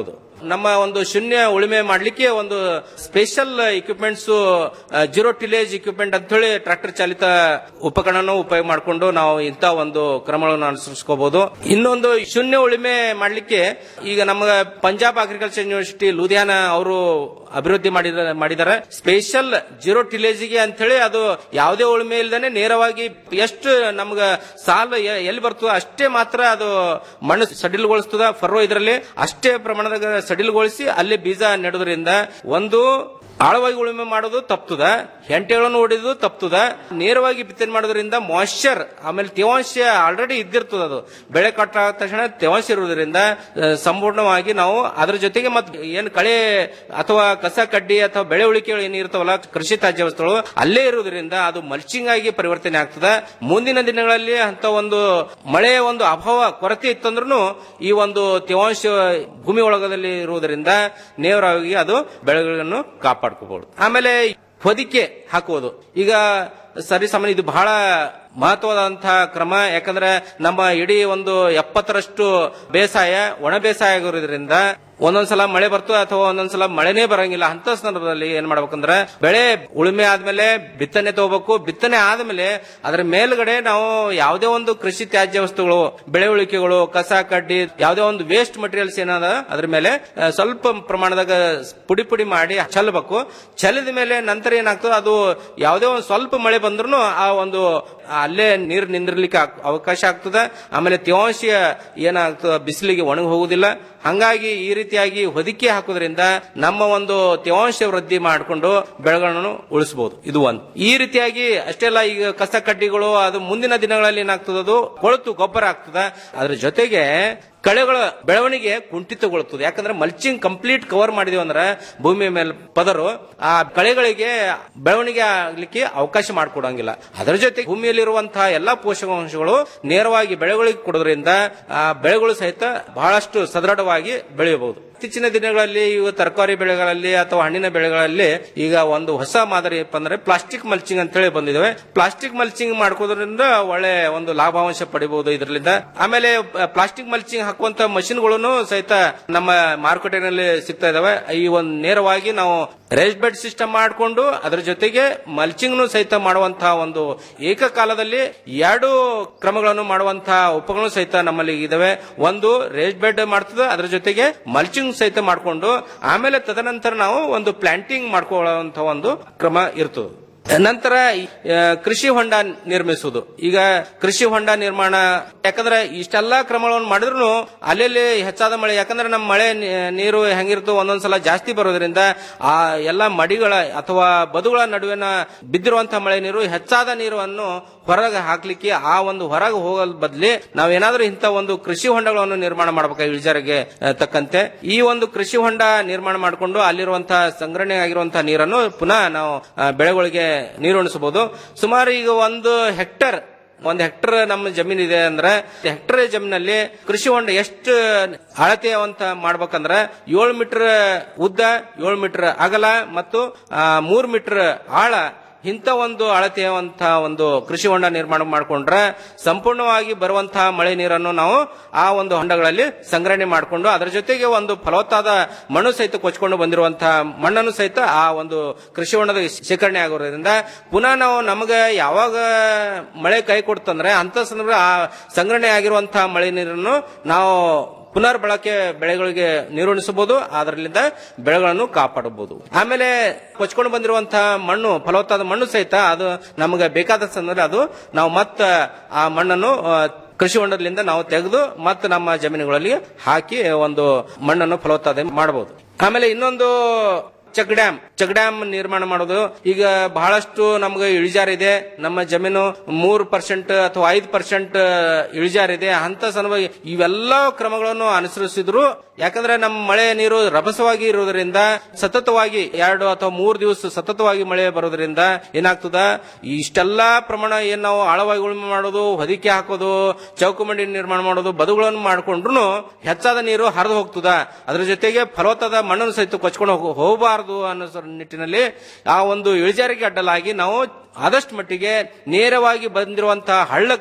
ನಮ್ಮ ಒಂದು ಶೂನ್ಯ ಉಳುಮೆ ಮಾಡ್ಲಿಕ್ಕೆ ಒಂದು special equipments zero tillage equipment ಅಂತ ಹೇಳಿ ಟ್ರಾಕ್ಟರ್ ಚಾಲಿತ ಉಪಕರಣ ಉಪಯೋಗ ಮಾಡಿಕೊಂಡು ನಾವು ಇಂಥ ಒಂದು ಕ್ರಮಗಳನ್ನು ಅನುಸರಿಸ್ಕೋಬಹುದು ಇನ್ನೊಂದು ಶೂನ್ಯ ಉಳುಮೆ ಮಾಡ್ಲಿಕ್ಕೆ ಈಗ ನಮ್ಮ ಪಂಜಾಬ್ ಅಗ್ರಿಕಲ್ಚರ್ ಯೂನಿವರ್ಸಿಟಿ ಲೂಧಿಯಾನ ಅವರು ಅಭಿವೃದ್ಧಿ ಮಾಡಿದ ಮಾಡಿದ್ದಾರೆ ಸ್ಪೆಷಲ್ ಜೀರೋ ಟಿಲೇಜಿಗೆ ಅಂತ ಹೇಳಿ ಅದು ಯಾವುದೇ ಉಳುಮೆ ಇಲ್ದೇನೆ ನೇರವಾಗಿ ಎಷ್ಟು ನಮ್ಗ ಸಾಲ ಎ- ಎಲ್ಲಿ ಬರ್ತದ ಅಷ್ಟೇ ಮಾತ್ರ ಅದು ಮಣ್ಣು ಸಡಿಲಗೊಳಿಸ್ತದ ಫರ್ರೋ ಇದರಲ್ಲಿ ಅಷ್ಟೇ ಪ್ರಮಾಣದಾಗ ಸಡಿಲಗೊಳಿಸಿ ಅಲ್ಲಿ ಬೀಜ ನೆಡೋದ್ರಿಂದ ಒಂದು ಆಳವಾಗಿ ಉಳುಮೆ ಮಾಡೋದು ತಪ್ತದ ಹೆಂಟೆಗಳನ್ನು ಹೊಡೆದು ತಪ್ತದ ನೇರವಾಗಿ ಬಿತ್ತನೆ ಮಾಡೋದ್ರಿಂದ ಮಾಯ್ಶ್ಚರ್ ಆಮೇಲೆ ತೇವಾಂಶ ಆಲ್ರೆಡಿ ಇದ್ದಿರ್ತದ ಅದು ಬೆಳೆ ಕಟ್ಟ ಆದ ತಕ್ಷಣ ತೇವಾಂಶ ಇರುವುದರಿಂದ ಆ, ಸಂಪೂರ್ಣವಾಗಿ ನಾವು ಅದ್ರ ಜೊತೆಗೆ ಮತ್ತೆ ಏನ್ ಕಳೆ ಅಥವಾ ಕಸ ಕಡ್ಡಿ ಅಥವಾ ಬೆಳೆ ಉಳಿಕೆಗಳು ಏನ್ ಇರ್ತಾವಲ್ಲ ಕೃಷಿ ತ್ಯಾಜ್ಯ ವಸ್ತುಗಳು ಅಲ್ಲೇ ಇರುವುದರಿಂದ ಅದು ಮಲ್ಚಿಂಗ್ ಆಗಿ ಪರಿವರ್ತನೆ ಆಗ್ತದ ಮುಂದಿನ ದಿನಗಳಲ್ಲಿ ಅಂತ ಒಂದು ಮಳೆಯ ಒಂದು ಅಭಾವ ಕೊರತೆ ಇತ್ತಂದ್ರೂ ಈ ಒಂದು ತೇವಾಂಶ ಭೂಮಿ ಒಳಗದಲ್ಲಿ ಇರುವುದರಿಂದ ನೇರವಾಗಿ ಅದು ಬೆಳೆಗಳನ್ನು ಕಾಪಾಡ್ಕೋಬಹುದು ಆಮೇಲೆ ಹೊದಿಕೆ ಹಾಕುವುದು ಈಗ ಸರಿ ಸಾಮಾನ್ಯ ಇದು ಬಹಳ ಮಹತ್ವದಂತಹ ಕ್ರಮ ಯಾಕಂದ್ರೆ ನಮ್ಮ ಇಡೀ ಒಂದು ಎಪ್ಪತ್ತರಷ್ಟು ಬೇಸಾಯ ಒಣ ಬೇಸಾಯ ಆಗಿರೋದ್ರಿಂದ ಒಂದೊಂದ್ಸಲ ಮಳೆ ಬರ್ತದೆ ಅಥವಾ ಒಂದೊಂದ್ಸಲ ಮಳೆನೇ ಬರಂಗಿಲ್ಲ ಅಂತ ಸಂದರ್ಭದಲ್ಲಿ ಏನ್ ಮಾಡ್ಬೇಕಂದ್ರೆ ಬೆಳೆ ಉಳುಮೆ ಆದ್ಮೇಲೆ ಬಿತ್ತನೆ ತಗೋಬೇಕು ಬಿತ್ತನೆ ಆದ್ಮೇಲೆ ಅದರ ಮೇಲ್ಗಡೆ ನಾವು ಯಾವುದೇ ಒಂದು ಕೃಷಿ ತ್ಯಾಜ್ಯ ವಸ್ತುಗಳು ಬೆಳೆ ಉಳಿಕೆಗಳು ಕಸ ಕಡ್ಡಿ ಯಾವುದೇ ಒಂದು ವೇಸ್ಟ್ ಮಟೀರಿಯಲ್ಸ್ ಏನದ ಅದ್ರ ಮೇಲೆ ಆ, ಸ್ವಲ್ಪ ಪ್ರಮಾಣದಾಗ ಪುಡಿ ಪುಡಿ ಮಾಡಿ ಚೆಲ್ಲಬೇಕು ಚೆಲ್ಲಿದ ಮೇಲೆ ನಂತರ ಏನಾಗ್ತದೆ ಅದು ಯಾವುದೇ ಒಂದು ಸ್ವಲ್ಪ ಮಳೆ ಬಂದ್ರು ಆ ಒಂದು ಅಲ್ಲೇ ನೀರು ನಿಂದಿರ್ಲಿಕ್ಕೆ ಆಗ್- ಅವಕಾಶ ಆಗ್ತದೆ ಆಮೇಲೆ ತೇವಾಂಶ ಏನಾಗ್ತದೆ ಬಿಸಿಲಿಗೆ ಒಣಗಿ ಹೋಗುದಿಲ್ಲ ಹಂಗಾಗಿ ಈ ರೀತಿಯಾಗಿ ಹೊದಿಕೆ ಹಾಕೋದ್ರಿಂದ ನಮ್ಮ ಒಂದು ತೇವಾಂಶ ವೃದ್ಧಿ ಮಾಡಿಕೊಂಡು ಬೆಳೆಗಳನ್ನು ಉಳಿಸಬಹುದು ಇದು ಒಂದು ಈ ರೀತಿಯಾಗಿ ಅಷ್ಟೇ ಅಲ್ಲ ಈಗ ಕಸ ಕಡ್ಡಿಗಳು ಅದು ಮುಂದಿನ ದಿನಗಳಲ್ಲಿ ಏನಾಗ್ತದೆ ಅದು ಕೊಳತು ಗೊಬ್ಬರ ಆಗ್ತದ ಅದ್ರ ಜೊತೆಗೆ ಕಳೆಗಳ ಬೆಳವಣಿಗೆ ಕುಂಠಿತಗೊಳ್ಳುತ್ತದೆ ಯಾಕಂದ್ರೆ ಮಲ್ಚಿಂಗ್ ಕಂಪ್ಲೀಟ್ ಕವರ್ ಮಾಡಿದೀವಿ ಅಂದ್ರೆ ಭೂಮಿಯ ಮೇಲೆ ಪದರು ಆ ಕಳೆಗಳಿಗೆ ಬೆಳವಣಿಗೆ ಆಗ್ಲಿಕ್ಕೆ ಅವಕಾಶ ಮಾಡಿಕೊಡಂಗಿಲ್ಲ ಅದರ ಜೊತೆ ಭೂಮಿಯಲ್ಲಿರುವಂತಹ ಎಲ್ಲಾ ಪೋಷಕಾಂಶಗಳು ನೇರವಾಗಿ ಬೆಳೆಗಳಿಗೆ ಕೊಡೋದ್ರಿಂದ ಆ ಬೆಳೆಗಳು ಸಹಿತ ಬಹಳಷ್ಟು ಸದೃಢವಾಗಿ ಬೆಳೆಯಬಹುದು ಇತ್ತೀಚಿನ ದಿನಗಳಲ್ಲಿ ಇವು ತರಕಾರಿ ಬೆಳೆಗಳಲ್ಲಿ ಅಥವಾ ಹಣ್ಣಿನ ಬೆಳೆಗಳಲ್ಲಿ ಈಗ ಒಂದು ಹೊಸ ಮಾದರಿ ಏನಪ್ಪ ಅಂದ್ರೆ ಪ್ಲಾಸ್ಟಿಕ್ ಮಲ್ಚಿಂಗ್ ಅಂತ ಹೇಳಿ ಬಂದಿದ್ದಾವೆ ಪ್ಲಾಸ್ಟಿಕ್ ಮಲ್ಚಿಂಗ್ ಮಾಡ್ಕೋದ್ರಿಂದ ಒಳ್ಳೆ ಒಂದು ಲಾಭಾಂಶ ಪಡಿಬಹುದು ಇದರಿಂದ ಆಮೇಲೆ ಪ್ಲಾಸ್ಟಿಕ್ ಮಲ್ಚಿಂಗ್ ಹಾಕುವಂತ ಮಷಿನ್ಗಳನ್ನು ಸಹಿತ ನಮ್ಮ ಮಾರುಕಟ್ಟೆನಲ್ಲಿ ಸಿಗ್ತಾ ಇದಾವೆ ಈ ಒಂದು ನೇರವಾಗಿ ನಾವು ರೇಸ್ ಬೆಡ್ ಸಿಸ್ಟಮ್ ಮಾಡಿಕೊಂಡು ಅದರ ಜೊತೆಗೆ ಮಲ್ಚಿಂಗ್ ಸಹಿತ ಮಾಡುವಂತಹ ಒಂದು ಏಕಕಾಲದಲ್ಲಿ ಎರಡು ಕ್ರಮಗಳನ್ನು ಮಾಡುವಂತಹ ಉಪಕರಣ ಸಹಿತ ನಮ್ಮಲ್ಲಿ ಇದಾವೆ ಒಂದು ರೇಸ್ ಬೆಡ್ ಮಾಡ್ತದೆ ಅದರ ಜೊತೆಗೆ ಮಲ್ಚಿಂಗ್ ಸಹಿತ ಮಾಡಿಕೊಂಡು ಆಮೇಲೆ ತದನಂತರ ನಾವು ಒಂದು ಪ್ಲಾಂಟಿಂಗ್ ಮಾಡ್ಕೊಳ್ಳುವಂತ ಒಂದು ಕ್ರಮ ಇರ್ತದೆ ನಂತರ ಆ, ಕೃಷಿ ಹೊಂಡ ನಿರ್ಮಿಸುವುದು ಈಗ ಕೃಷಿ ಹೊಂಡ ನಿರ್ಮಾಣ ಯಾಕಂದ್ರೆ ಇಷ್ಟೆಲ್ಲಾ ಕ್ರಮಗಳನ್ನು ಮಾಡಿದ್ರು ಅಲ್ಲೆಲ್ಲಿ ಹೆಚ್ಚಾದ ಮಳೆ ಯಾಕಂದ್ರೆ ನಮ್ಮ ಮಳೆ ನೀ- ನೀರು ಹೆಂಗಿರ್ತೋ ಒಂದೊಂದ್ಸಲ ಜಾಸ್ತಿ ಬರೋದ್ರಿಂದ ಆ ಎಲ್ಲಾ ಮಡಿಗಳ ಅಥವಾ ಬದುಗಳ ನಡುವಿನ ಬಿದ್ದಿರುವಂತಹ ಮಳೆ ನೀರು ಹೆಚ್ಚಾದ ನೀರನ್ನು ಹೊರಗೆ ಹಾಕ್ಲಿಕ್ಕೆ ಆ ಒಂದು ಹೊರಗೆ ಹೋಗಲ್ ಬದ್ಲಿ ನಾವೇನಾದ್ರೂ ಇಂಥ ಒಂದು ಕೃಷಿ ಹೊಂಡಗಳನ್ನು ನಿರ್ಮಾಣ ಮಾಡಬೇಕು ಇಳಿಜಾರಿಗೆ ಆ, ತಕ್ಕಂತೆ ಈ ಒಂದು ಕೃಷಿ ಹೊಂಡ ನಿರ್ಮಾಣ ಮಾಡಿಕೊಂಡು ಅಲ್ಲಿರುವಂತಹ ಸಂಗ್ರಹಣೆ ಆಗಿರುವಂತಹ ನೀರನ್ನು ಪುನಃ ನಾವು ಆ, ಬೆಳೆಗಳಿಗೆ ನೀರುಣಿಸಬಹುದು ಸುಮಾರು ಈಗ ಒಂದು ಹೆಕ್ಟರ್ ಒಂದು ಹೆಕ್ಟರ್ ನಮ್ಮ ಜಮೀನ್ ಇದೆ ಅಂದ್ರೆ ಹೆಕ್ಟರ್ ಜಮೀನಲ್ಲಿ ಕೃಷಿ ಹೊಂಡ ಎಷ್ಟು ಅಳತೆ ಅಂತ ಮಾಡ್ಬೇಕಂದ್ರೆ ಏಳು ಮೀಟರ್ ಉದ್ದ ಏಳು ಮೀಟರ್ ಅಗಲ ಮತ್ತು ಆ, ಮೂರ್ ಮೀಟರ್ ಆಳ ಇಂಥ ಒಂದು ಅಳತೆಯುವಂತಹ ಒಂದು ಕೃಷಿ ಹೊಂಡ ನಿರ್ಮಾಣ ಮಾಡಿಕೊಂಡ್ರೆ ಸಂಪೂರ್ಣವಾಗಿ ಬರುವಂತಹ ಮಳೆ ನೀರನ್ನು ನಾವು ಆ ಒಂದು ಹೊಂಡಗಳಲ್ಲಿ ಸಂಗ್ರಹಣೆ ಮಾಡಿಕೊಂಡು ಅದರ ಜೊತೆಗೆ ಒಂದು ಫಲವತ್ತಾದ ಮಣ್ಣು ಸಹಿತ ಕೊಚ್ಕೊಂಡು ಬಂದಿರುವಂತಹ ಮಣ್ಣನ್ನು ಸಹಿತ ಆ ಒಂದು ಕೃಷಿ ಹೊಂಡದ ಶೇಖರಣೆ ಆಗೋದ್ರಿಂದ ಪುನಃ ನಾವು ನಮಗೆ ಯಾವಾಗ ಮಳೆ ಕೈ ಕೊಡ್ತಂದ್ರೆ ಅಂತ ಸಂದರ್ಭ ಆ ಸಂಗ್ರಹಣೆ ಆಗಿರುವಂತಹ ಮಳೆ ನೀರನ್ನು ನಾವು ಪುನರ್ ಬಳಕೆ ಬೆಳೆಗಳಿಗೆ ನೀರುಣಿಸಬಹುದು ಅದರಿಂದ ಬೆಳೆಗಳನ್ನು ಕಾಪಾಡಬಹುದು ಆಮೇಲೆ ಕೊಚ್ಕೊಂಡು ಬಂದಿರುವಂತಹ ಮಣ್ಣು ಫಲವತ್ತಾದ ಮಣ್ಣು ಸಹಿತ ಅದು ನಮಗೆ ಬೇಕಾದ ಸಂದರ್ಭ ಅದು ನಾವು ಮತ್ತ ಆ ಮಣ್ಣನ್ನು ಆ, ಕೃಷಿ ಹೊಂಡದಿಂದ ನಾವು ತೆಗೆದು ಮತ್ತೆ ನಮ್ಮ ಜಮೀನುಗಳಲ್ಲಿ ಹಾಕಿ ಒಂದು ಮಣ್ಣನ್ನು ಫಲವತ್ತಾದ ಮಾಡಬಹುದು ಆಮೇಲೆ ಇನ್ನೊಂದು ಚೆಕ್ ಡ್ಯಾಮ್ ಚೆಕ್ ಡ್ಯಾಮ್ ನಿರ್ಮಾಣ ಮಾಡೋದು ಈಗ ಬಹಳಷ್ಟು ನಮ್ಗೆ ಇಳಿಜಾರಿದೆ ನಮ್ಮ ಜಮೀನು ಮೂರು ಪರ್ಸೆಂಟ್ ಅಥವಾ ಐದು ಪರ್ಸೆಂಟ್ ಇಳಿಜಾರಿದೆ ಅಂತ ಸನ್ನಿವೇಶ ಇವೆಲ್ಲ ಕ್ರಮಗಳನ್ನು ಅನುಸರಿಸಿದ್ರು ಯಾಕಂದ್ರೆ ನಮ್ಮ ಮಳೆ ನೀರು ರಭಸವಾಗಿ ಇರುವುದರಿಂದ ಸತತವಾಗಿ ಎರಡು ಅಥವಾ ಮೂರು ದಿವಸ ಸತತವಾಗಿ ಮಳೆ ಬರೋದ್ರಿಂದ ಏನಾಗ್ತದ ಇಷ್ಟೆಲ್ಲಾ ಪ್ರಮಾಣ ಏನ್ ನಾವು ಆಳವಾಗಿ ಉಳುಮೆ ಮಾಡೋದು ಹೊದಿಕೆ ಹಾಕೋದು ಚೌಕಮಂಡಿ ನಿರ್ಮಾಣ ಮಾಡೋದು ಬದುಗಳನ್ನು ಮಾಡ್ಕೊಂಡ್ರು ಹೆಚ್ಚಾದ ನೀರು ಹರಿದು ಹೋಗ್ತದ ಅದ್ರ ಜೊತೆಗೆ ಫಲವತ್ತಾದ ಮಣ್ಣನ್ನು ಸಹಿತ ಕೊಚ್ಕೊಂಡು ಹೋಗ- ಹೋಗಬಾರದು ಅನ್ನೋ ಸರ್ ನಿಟ್ಟಿನಲ್ಲಿ ಆ ಒಂದು ಇಳಿಜಾರಿಗೆ ಅಡ್ಡಲಾಗಿ ನಾವು ಆದಷ್ಟು ಮಟ್ಟಿಗೆ ನೇರವಾಗಿ ಬಂದಿರುವಂತಹ ಹಳ್ಳಕ್ಕೆ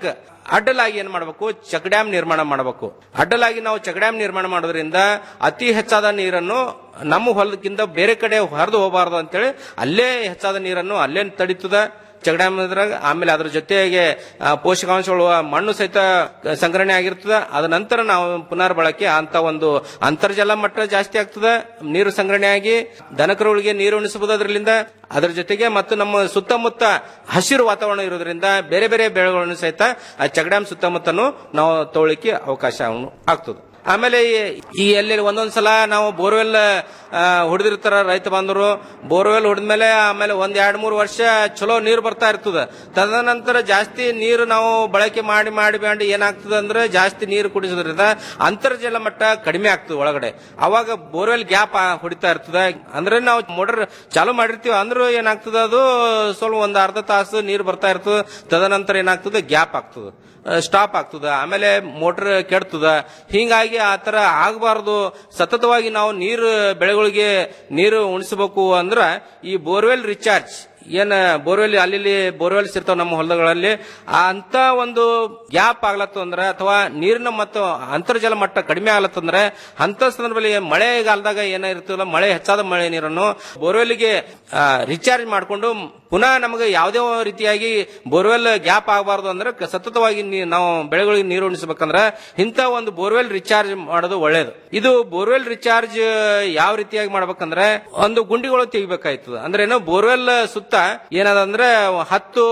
ಅಡ್ಡಲಾಗಿ ಏನ್ ಮಾಡಬೇಕು ಚೆಕ್ ಡ್ಯಾಮ್ ನಿರ್ಮಾಣ ಮಾಡಬೇಕು ಅಡ್ಡಲಾಗಿ ನಾವು ಚೆಕ್ ಡ್ಯಾಮ್ ನಿರ್ಮಾಣ ಮಾಡೋದ್ರಿಂದ ಅತಿ ಹೆಚ್ಚಾದ ನೀರನ್ನು ನಮ್ಮ ಹೊಲಕ್ಕಿಂತ ಬೇರೆ ಕಡೆ ಹರಿದು ಹೋಗಬಾರದು ಅಂತೇಳಿ ಅಲ್ಲೇ ಹೆಚ್ಚಾದ ನೀರನ್ನು ಅಲ್ಲೇ ತಡೀತದ ಚೆಕ್ ಡ್ಯಾಮ್ ಇದ್ರಾಗ ಆಮೇಲೆ ಅದ್ರ ಜೊತೆಗೆ ಆ, ಪೋಷಕಾಂಶಗಳು ಆ ಮಣ್ಣು ಸಹಿತ ಸಂಗ್ರಹಣೆ ಆಗಿರ್ತದ ಅದ ನಂತರ ನಾವು ಪುನರ್ ಬಳಕೆ ಅಂತ ಒಂದು ಅಂತರ್ಜಲ ಮಟ್ಟ ಜಾಸ್ತಿ ಆಗ್ತದ ನೀರು ಸಂಗ್ರಹಣೆ ಆಗಿ ದನಕರುಗಳಿಗೆ ನೀರು ಉಣಿಸಬಹುದು ಅದರಿಂದ ಅದರ ಜೊತೆಗೆ ಮತ್ತು ನಮ್ಮ ಸುತ್ತಮುತ್ತ ಹಸಿರು ವಾತಾವರಣ ಇರೋದ್ರಿಂದ ಬೇರೆ ಬೇರೆ ಬೆಳೆಗಳನ್ನು ಸಹಿತ ಆ ಚೆಕ್ ಡ್ಯಾಮ್ ಸುತ್ತಮುತ್ತನು ನಾವು ತಗೊಳ್ಳಿಕ್ಕೆ ಅವಕಾಶ ಆಗ್ತದೆ ಆಮೇಲೆ ಈ- ಈ ಎಲ್ಲಿ ಒಂದೊಂದ್ ಸಲ ನಾವು ಬೋರ್ವೆಲ್ ಹೊಡೆದಿರ್ತಾರ ರೈತ ಬಾಂಧವರು ಬೋರ್ವೆಲ್ ಹೊಡೆದ್ಮೇಲೆ ಆಮೇಲೆ ಒಂದ್ ಎರಡ್ ಮೂರು ವರ್ಷ ಚಲೋ ನೀರು ಬರ್ತಾ ಇರ್ತದ ತದನಂತರ ಜಾಸ್ತಿ ನೀರು ನಾವು ಬಳಕೆ ಮಾಡಿ ಮಾಡಿ ಮಾಡಿ ಏನಾಗ್ತದ ಅಂದ್ರೆ ಜಾಸ್ತಿ ನೀರು ಕುಡಿಸೋದ್ರಿಂದ ಅಂತರ್ಜಲ ಮಟ್ಟ ಕಡಿಮೆ ಆಗ್ತದೆ ಒಳಗಡೆ ಅವಾಗ ಬೋರ್ವೆಲ್ ಗ್ಯಾಪ್ ಹೊಡಿತಾ ಇರ್ತದ ಅಂದ್ರೆ ನಾವು ಮೋಟರ್ ಚಾಲು ಮಾಡಿರ್ತೀವಿ ಅಂದ್ರೂ ಏನಾಗ್ತದ ಅದು ಸ್ವಲ್ಪ ಒಂದ್ ಅರ್ಧ ತಾಸು ನೀರು ಬರ್ತಾ ಇರ್ತದ ತದನಂತರ ಏನಾಗ್ತದೆ ಗ್ಯಾಪ್ ಆಗ್ತದೆ ಸ್ಟಾಪ್ ಆಗ್ತದ ಆಮೇಲೆ ಮೋಟರ್ ಕೆಡ್ತದ ಹಿಂಗಾಗಿ ಆ ತರ ಆಗಬಾರ್ದು ಸತತವಾಗಿ ನಾವು ನೀರು ಬೆಳೆಗಳಿಗೆ ನೀರು ಉಣಿಸಬೇಕು ಅಂದ್ರ ಈ ಬೋರ್ವೆಲ್ ರಿಚಾರ್ಜ್ ಏನ್ ಬೋರ್ವೆಲ್ ಅಲ್ಲಿ ಬೋರ್ವೆಲ್ಸ್ ಇರ್ತಾವ ನಮ್ಮ ಹೊಲಗಳಲ್ಲಿ ಆ ಅಂತ ಒಂದು ಗ್ಯಾಪ್ ಆಗ್ಲತ್ತು ಅಂದ್ರೆ ಅಥವಾ ನೀರಿನ ಮತ್ತು ಅಂತರ್ಜಲ ಮಟ್ಟ ಕಡಿಮೆ ಆಗ್ಲತ್ತಂದ್ರೆ ಅಂತ ಸಂದರ್ಭದಲ್ಲಿ ಮಳೆಗಾಲದಾಗ ಏನಿರ್ತಲ್ಲ ಮಳೆ ಹೆಚ್ಚಾದ ಮಳೆ ನೀರನ್ನು ಬೋರ್ವೆಲ್ಗೆ ರಿಚಾರ್ಜ್ ಮಾಡಿಕೊಂಡು ಪುನಃ ನಮಗೆ ಯಾವುದೇ ರೀತಿಯಾಗಿ ಬೋರ್ವೆಲ್ ಗ್ಯಾಪ್ ಆಗಬಾರ್ದು ಅಂದ್ರೆ ಕ- ಸತತವಾಗಿ ನೀ- ನಾವು ಬೆಳೆಗಳಿಗೆ ನೀರು ಉಣಿಸಬೇಕಂದ್ರೆ ಇಂಥ ಒಂದು ಬೋರ್ವೆಲ್ ರಿಚಾರ್ಜ್ ಮಾಡೋದು ಒಳ್ಳೇದು ಇದು ಬೋರ್ವೆಲ್ ರಿಚಾರ್ಜ್ ಯಾವ ರೀತಿಯಾಗಿ ಮಾಡ್ಬೇಕಂದ್ರೆ ಒಂದು ಗುಂಡಿಗಳು ತೆಗಿಬೇಕಾಯ್ತದ ಅಂದ್ರೆ ಏನು ಬೋರ್ವೆಲ್ ಸುತ್ತ ಏನದ ಅಂದ್ರೆ ಹತ್ತು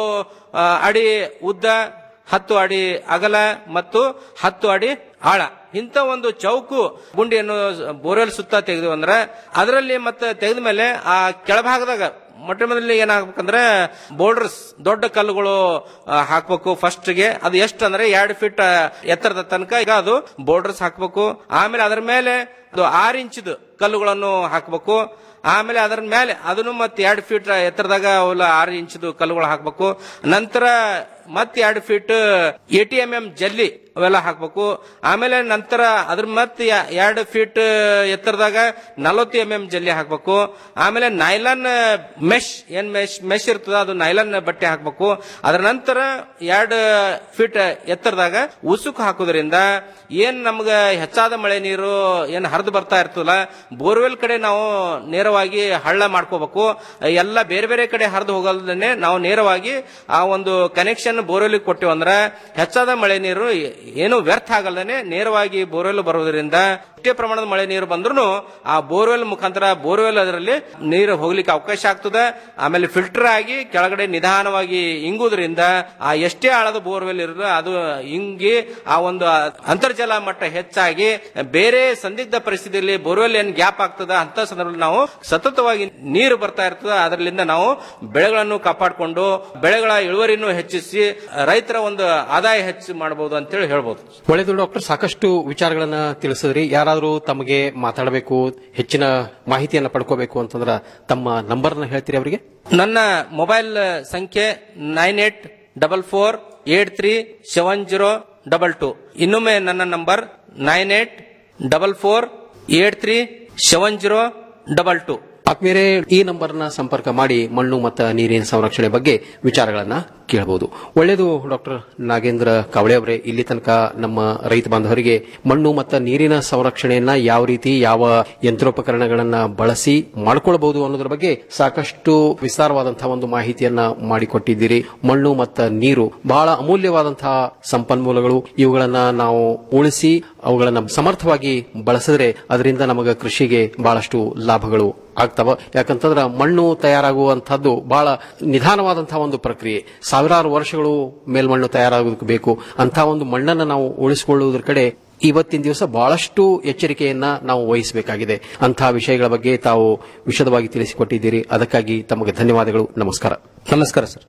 ಆ, ಅಡಿ ಉದ್ದ ಹತ್ತು ಅಡಿ ಅಗಲ ಮತ್ತು ಹತ್ತು ಅಡಿ ಆಳ ಇಂಥ ಒಂದು ಚೌಕು ಗುಂಡಿಯನ್ನು ಬೋರ್ವೆಲ್ ಸುತ್ತ ತೆಗೆದು ಅಂದ್ರೆ ಅದರಲ್ಲಿ ಮತ್ತೆ ತೆಗೆದ ಮೇಲೆ ಆ ಕೆಳಭಾಗದಾಗ ಮೊಟ್ಟ ಮೊದಲನೇ ಏನಾಗ್ಬೇಕಂದ್ರೆ ಬೋಲ್ಡರ್ಸ್ ದೊಡ್ಡ ಕಲ್ಲುಗಳು ಆ, ಹಾಕ್ಬೇಕು ಫಸ್ಟ್ ಗೆ ಅದು ಎಷ್ಟು ಅಂದ್ರೆ ಎರಡು ಫೀಟ್ ಎತ್ತರದ ತನಕ ಈಗ ಅದು ಬೋಲ್ಡರ್ಸ್ ಹಾಕ್ಬೇಕು ಆಮೇಲೆ ಅದರ ಮೇಲೆ ಅದು ಆರು ಇಂಚದ ಕಲ್ಲುಗಳನ್ನು ಹಾಕ್ಬೇಕು ಆಮೇಲೆ ಅದರ ಮೇಲೆ ಅದನ್ನು ಮತ್ತೆ ಎರಡು ಫೀಟ್ ಎತ್ತರದಾಗ ಅವೆಲ್ಲ ಆರು ಇಂಚದು ಕಲ್ಲುಗಳು ಹಾಕ್ಬೇಕು ನಂತರ ಮತ್ತೆ ಎರಡು ಫೀಟ್ ಏಟಿ ಎಂ ಎಂ ಜಲ್ಲಿ ಅವೆಲ್ಲ ಹಾಕ್ಬೇಕು ಆಮೇಲೆ ನಂತರ ಅದ್ರ ಮತ್ತೆ ಯ- ಎರಡು ಫೀಟ್ ಎತ್ತರದಾಗ ನಲವತ್ತು ಎಂ ಎಂ ಜಲ್ಲಿ ಹಾಕ್ಬೇಕು ಆಮೇಲೆ ನೈಲಾನ್ ಮೆಶ್ ಏನ್ ಮೆಶ್ ಮೆಶ್ ಇರ್ತದ ಅದು ನೈಲಾನ್ ಬಟ್ಟೆ ಹಾಕ್ಬೇಕು ಅದರ ನಂತರ ಎರಡು ಫೀಟ್ ಎತ್ತರದಾಗ ಉಸುಕು ಹಾಕೋದ್ರಿಂದ ಏನ್ ನಮ್ಗ ಹೆಚ್ಚಾದ ಮಳೆ ನೀರು ಏನ್ ಹರಿದು ಬರ್ತಾ ಇರ್ತದಲ್ಲ ಬೋರ್ವೆಲ್ ಕಡೆ ನಾವು ನೇರವಾಗಿ ಹಳ್ಳ ಮಾಡ್ಕೋಬೇಕು ಎಲ್ಲ ಬೇರೆ ಬೇರೆ ಕಡೆ ಹರಿದು ಹೋಗಲ್ದೇನೆ ನಾವು ನೇರವಾಗಿ ಆ ಒಂದು ಕನೆಕ್ಷನ್ ಬೋರ್ವೆಲ್ ಕೊಟ್ಟಿವಿ ಅಂದ್ರೆ ಹೆಚ್ಚಾದ ಮಳೆ ನೀರು ಏನು ವ್ಯರ್ಥ ಆಗಲ್ದೇನೆ ನೇರವಾಗಿ ಬೋರ್ವೆಲ್ ಬರೋದ್ರಿಂದ ಎಷ್ಟೇ ಪ್ರಮಾಣದ ಮಳೆ ನೀರು ಬಂದ್ರು ಆ ಬೋರ್ವೆಲ್ ಮುಖಾಂತರ ಬೋರ್ವೆಲ್ ಅದರಲ್ಲಿ ನೀರು ಹೋಗ್ಲಿಕ್ಕೆ ಅವಕಾಶ ಆಗ್ತದೆ ಆಮೇಲೆ ಫಿಲ್ಟರ್ ಆಗಿ ಕೆಳಗಡೆ ನಿಧಾನವಾಗಿ ಇಂಗುವುದರಿಂದ ಆ ಎಷ್ಟೇ ಆಳದ ಬೋರ್ವೆಲ್ ಇರೋದು ಅದು ಇಂಗಿ ಆ ಒಂದು ಅಂತರ್ಜಲ ಮಟ್ಟ ಹೆಚ್ಚಾಗಿ ಬೇರೆ ಸಂದಿಗ್ಧ ಪರಿಸ್ಥಿತಿಯಲ್ಲಿ ಬೋರ್ವೆಲ್ ಏನ್ ಗ್ಯಾಪ್ ಆಗ್ತದ ಅಂತ ಸಂದರ್ಭದಲ್ಲಿ ನಾವು ಸತತವಾಗಿ ನೀರು ಬರ್ತಾ ಇರ್ತದ ಅದರಿಂದ ನಾವು ಬೆಳೆಗಳನ್ನು ಕಾಪಾಡಿಕೊಂಡು ಬೆಳೆಗಳ ಇಳುವರಿನೂ ಹೆಚ್ಚಿಸಿ ರೈತರ ಒಂದು ಆದಾಯ ಹೆಚ್ಚು ಮಾಡಬಹುದು ಅಂತೇಳಿ ಹೇಳ್ಬೋದು ಒಳ್ಳೆಯದು ಡಾಕ್ಟರ್ ಸಾಕಷ್ಟು ವಿಚಾರಗಳನ್ನ ತಿಳಿಸಿದ್ರಿ ಯಾರಾದರೂ ತಮಗೆ ಮಾತಾಡಬೇಕು ಹೆಚ್ಚಿನ ಮಾಹಿತಿಯನ್ನ ಪಡ್ಕೋಬೇಕು ಅಂತಂದ್ರ ತಮ್ಮ ನಂಬರ್ನ ಹೇಳ್ತೀರಿ ಅವರಿಗೆ ನನ್ನ ಮೊಬೈಲ್ ಸಂಖ್ಯೆ nine eight double four eight three seven zero double two ಇನ್ನೊಮ್ಮೆ ನನ್ನ number nine eight double four eight three seven zero double two ಆತ್ಮೀಯರೇ ಈ ನಂಬರ್ನ ಸಂಪರ್ಕ ಮಾಡಿ ಮಣ್ಣು ಮತ್ತು ನೀರಿನ ಸಂರಕ್ಷಣೆ ಬಗ್ಗೆ ವಿಚಾರಗಳನ್ನ ಕೇಳಬಹುದು ಒಳ್ಳೆಯದು ಡಾಕ್ಟರ್ ನಾಗೇಂದ್ರ ಕಾವಳೆ ಅವರೇ ಇಲ್ಲಿ ತನಕ ನಮ್ಮ ರೈತ ಬಾಂಧವರಿಗೆ ಮಣ್ಣು ಮತ್ತು ನೀರಿನ ಸಂರಕ್ಷಣೆಯನ್ನ ಯಾವ ರೀತಿ ಯಾವ ಯಂತ್ರೋಪಕರಣಗಳನ್ನ ಬಳಸಿ ಮಾಡ್ಕೊಳ್ಬಹುದು ಅನ್ನೋದ್ರ ಬಗ್ಗೆ ಸಾಕಷ್ಟು ವಿಸ್ತಾರವಾದಂತಹ ಒಂದು ಮಾಹಿತಿಯನ್ನ ಮಾಡಿಕೊಟ್ಟಿದ್ದೀರಿ ಮಣ್ಣು ಮತ್ತು ನೀರು ಬಹಳ ಅಮೂಲ್ಯವಾದಂತಹ ಸಂಪನ್ಮೂಲಗಳು ಇವುಗಳನ್ನ ನಾವು ಉಳಿಸಿ ಅವುಗಳನ್ನ ಸಮರ್ಥವಾಗಿ ಬಳಸಿದ್ರೆ ಅದರಿಂದ ನಮಗೆ ಕೃಷಿಗೆ ಬಹಳಷ್ಟು ಲಾಭಗಳು ಆಗ್ತವ ಯಾಕಂತಂದ್ರ ಮಣ್ಣು ತಯಾರಾಗುವಂತಹದ್ದು ಬಹಳ ನಿಧಾನವಾದಂತಹ ಒಂದು ಪ್ರಕ್ರಿಯೆ ಸಾವಿರಾರು ವರ್ಷಗಳು ಮೇಲ್ಮಣ್ಣು ತಯಾರಾಗೋದಕ್ಕೆ ಬೇಕು ಅಂತಹ ಒಂದು ಮಣ್ಣನ್ನು ನಾವು ಉಳಿಸಿಕೊಳ್ಳುವುದರ ಕಡೆ ಇವತ್ತಿನ ದಿವಸ ಬಹಳಷ್ಟು ಎಚ್ಚರಿಕೆಯನ್ನ ನಾವು ವಹಿಸಬೇಕಾಗಿದೆ ಅಂತಹ ವಿಷಯಗಳ ಬಗ್ಗೆ ತಾವು ವಿಶದವಾಗಿ ತಿಳಿಸಿಕೊಟ್ಟಿದ್ದೀರಿ ಅದಕ್ಕಾಗಿ ತಮಗೆ ಧನ್ಯವಾದಗಳು ನಮಸ್ಕಾರ ನಮಸ್ಕಾರ ಸರ್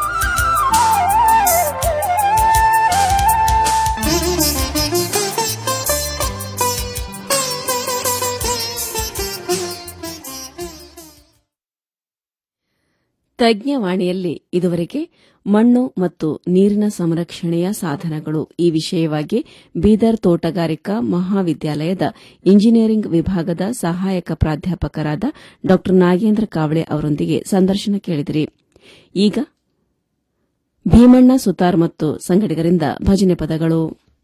ತಜ್ಞವಾಣಿಯಲ್ಲಿ ಇದುವರೆಗೆ ಮಣ್ಣು ಮತ್ತು ನೀರಿನ ಸಂರಕ್ಷಣೆಯ ಸಾಧನಗಳು ಈ ವಿಷಯವಾಗಿ ಬೀದರ್ ತೋಟಗಾರಿಕಾ ಮಹಾವಿದ್ಯಾಲಯದ ಇಂಜಿನಿಯರಿಂಗ್ ವಿಭಾಗದ ಸಹಾಯಕ ಪ್ರಾಧ್ಯಾಪಕರಾದ ಡಾ ನಾಗೇಂದ್ರ ಕಾವಳೆ ಅವರೊಂದಿಗೆ ಸಂದರ್ಶನ ಕೇಳಿದಿರಿ ಈಗ ಭೀಮಣ್ಣ ಸುತಾರ್ ಮತ್ತು ಸಂಗಡಿಗರಿಂದ ಭಜನೆ ಪದಗಳು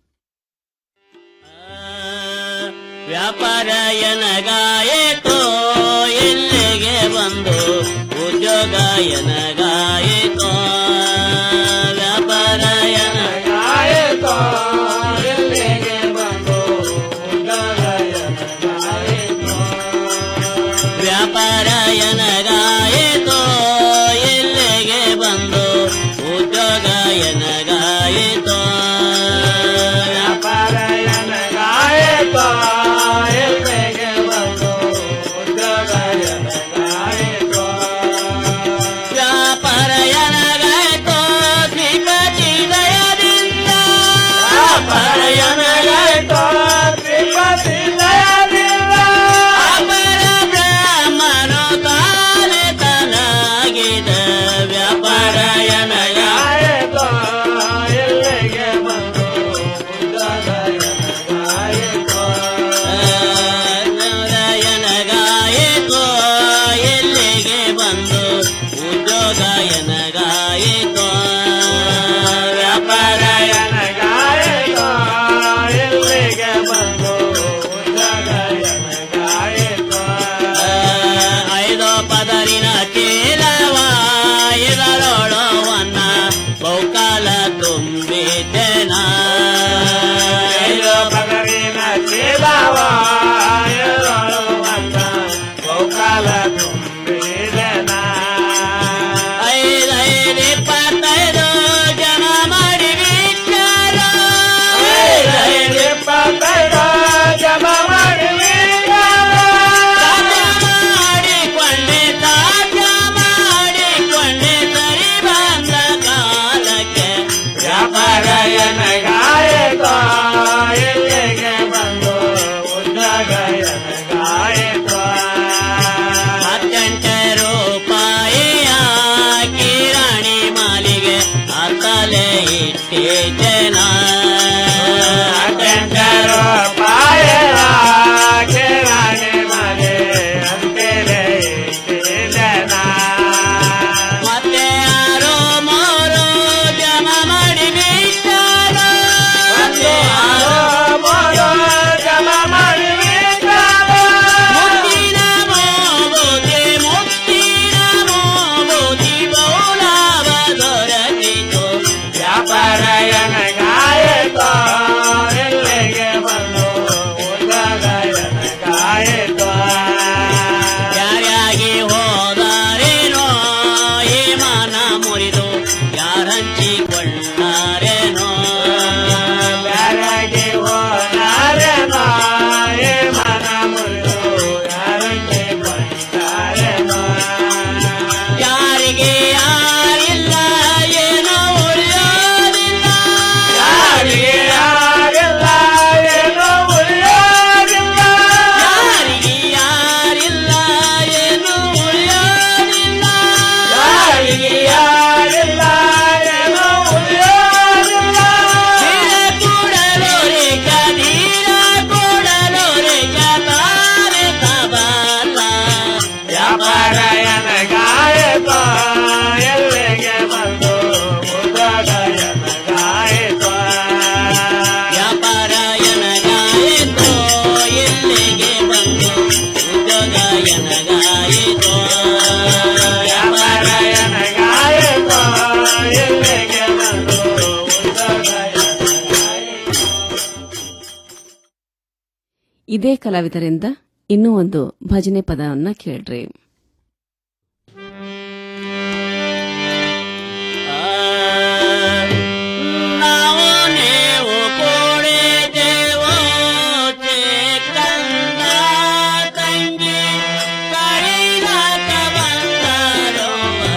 ವ್ಯಾಪಾರ ಎನಗಾಯಿತೋ ಇಲ್ಲಿಗೆ ಬಂದು ಉದ್ಯೋಗ ಎನಗಾಯಿತೋ ವ್ಯಾಪಾರ ಎನಗಾಯಿತೋ ಇಲ್ಲಿಗೆ ಬಂದು ಉದ್ಯೋಗ ಎನಗಾಯಿತೋ ವ್ಯಾಪಾರ ಎನಗಾಯಿತೋ ಇಲ್ಲಿಗೆ ಬಂದು ಉದ್ಯೋಗ ಎನಗಾಯಿತೋ ವ್ಯಾಪಾರ ಎನಗಾಯಿತೋ ಇಲ್ಲಿಗೆ ಬಂದು ಉದ್ಯೋಗ ಎನಗಾಯಿತೋ ವ್ಯಾಪಾರ ಎನಗಾಯಿತೋ ಶ್ರೀಪತಿ ದಯದಿಂದ ವ್ಯಾಪಾರ ಎನಗಾಯಿತೋ ಶ್ರೀಪತಿ ದಯದಿಂದ ಅಪರ ಬ್ರಹ್ಮನು ತಾನೆ ತನಗಿದ ವ್ಯಾಪಾರ ಎನಗಾಯಿತೋ ಇಲ್ಲಿಗೆ ಬಂದು ಉದ್ಯೋಗ ಎನಗಾಯಿತೋ ಎನಗಾಯಿತೋ ಎಲ್ಲಿಗೆ ಬಂದು ಉದ್ಯೋಗ ಎನಗಾಯಿತೋ ವ್ಯಾಪಾರ ಎನಗಾಯಿತೋ ಎಲ್ಲಿಗೆ ಬಂದು ಉದ್ಯೋಗ ಎನಗಾಯಿತೋ ಐದು ಪದರಿನ ಚೀಲವ ಇದರೊಳವನ್ನ ಬಹುಕಾಲ ತುಂಬಿದ್ದೆನ ಐದು ಪದರಿನ ಚೀಲವ ಇದರೊಳವನ್ನ ಬಹುಕಾಲ ತುಂಬಿದೆನ ಐದೈದು ಇಪ್ಪತ್ತೈದು ಜನ ಮಾಡಿ ವಿಚಾರ ಐದೈದು ಇಪ್ಪತ್ತೈದು ಜನ ಮಾಡಿ ಮಾಡಿಕೊಂಡೆ ತಾಜ ಮಾಡಿಕೊಂಡೆ ಸರಿ ಬಂದ ಕಾಲಕ್ಕೆ ವ್ಯಾಪಾರ ಎನಗಾಯಿತೋ ಇಲ್ಲಿಗೆ ಬಂದು ಉದ್ಯೋಗ ಎನಗಾಯಿತೋ ಹತ್ತೆಂಟು ರೂಪಾಯಿಯ ಕಿರಾಣಿ ಮಾಲಿಗೆ ಅತ್ತಲೆ ಇಟ್ಟಿದ್ದೇನ ಹತ್ತೆಂಟು ರೂಪಾಯಿಯ ಕಿರಾಣಿ ಮಾಲೆ ಅಂತೇಲೆ ಇಟ್ಟಿದ್ದೇನ ಮತ್ತೆ ಆರು ಮೂರು ಜನ ಮಾಡಿ ಬಿಟ್ಟಾರ ಮತ್ತೆ ಆರು ಮೂರು ಜನ ಮಾಡಿ ಬಿಟ್ಟಾರ ಮುತ್ತಿನ ಮೋಬೂತಿ ಮುತ್ತಿನ ಮೋಬೂತಿ ಬಹುಲಾಭ ದೊರಕಿತು ವ್ಯಾಪಾರ ಎನಗಾಯಿತೋ ಇಲ್ಲಿಗೆ ಬಂದು ಉದ್ಯೋಗ ಎನಗಾಯಿತೋ ಯಾರ್ಯಾಗಿ ಹೋದಾರೇನೋ ಈ ಮನ ಮುರಿದು ಯಾರಂಚಿಕೊಂಡಾರೇನೋ ಯಾರ್ಯಾಗಿ ಹೋದಾರೇನೋ ಈ ಮನ ಮುರಿದು ಯಾರಂಚಿಕೊಂಡಾರೇನೋ ಯಾರಿಗೆ ಯಾರಿಲ್ಲ ಏನೋ ಉಳಿಯೋದಿಲ್ಲ ಯಾರಿಗೆ ಯಾರಿಲ್ಲ ಏನೋ ಉಳಿಯೋದಿಲ್ಲ ಯಾರಿಗೆ ಯಾರಿಲ್ಲ ಏನೋ ಉಳಿಯೋದಿಲ್ಲ ಯಾರಿಗೆ ಯಾರಿಲ್ಲ ಏನೋ ಉಳಿಯೋದಿಲ್ಲ ಧೀರ ಕೂಡಲು ರೇಖ ಧೀರ ಕೂಡಲು ರೇಖ ತಾರೆ ತಬಲ ವ್ಯಾಪಾರ ಎನಗಾಯಿತೋ ಎಲ್ಲಿಗೆ ಬಂದು ಉದ್ಯೋಗ ಎನಗಾಯಿತೋ ವ್ಯಾಪಾರ ಎನಗಾಯಿತೋ ಎಲ್ಲಿಗೆ ಬಂದು ಉದ್ಯೋಗ ಎನಗಾಯಿತೋ ವ್ಯಾಪಾರ ಎನಗಾಯಿತೋ ಎಲ್ಲಿಗೆ ಬಂದು ಉದ್ಯೋಗ ಇದೇ ಕಲಾವಿದರಿಂದ ಇನ್ನೂ ಒಂದು ಭಜನೆ ಪದವನ್ನ ಕೇಳ್ರಿ ನಾವು ನೀವು ಕೂಡಿದೆವು ಚಿಕ್ಕಂದ ತಂಗಿ ಕೈಲಾಕ ಬಂದರು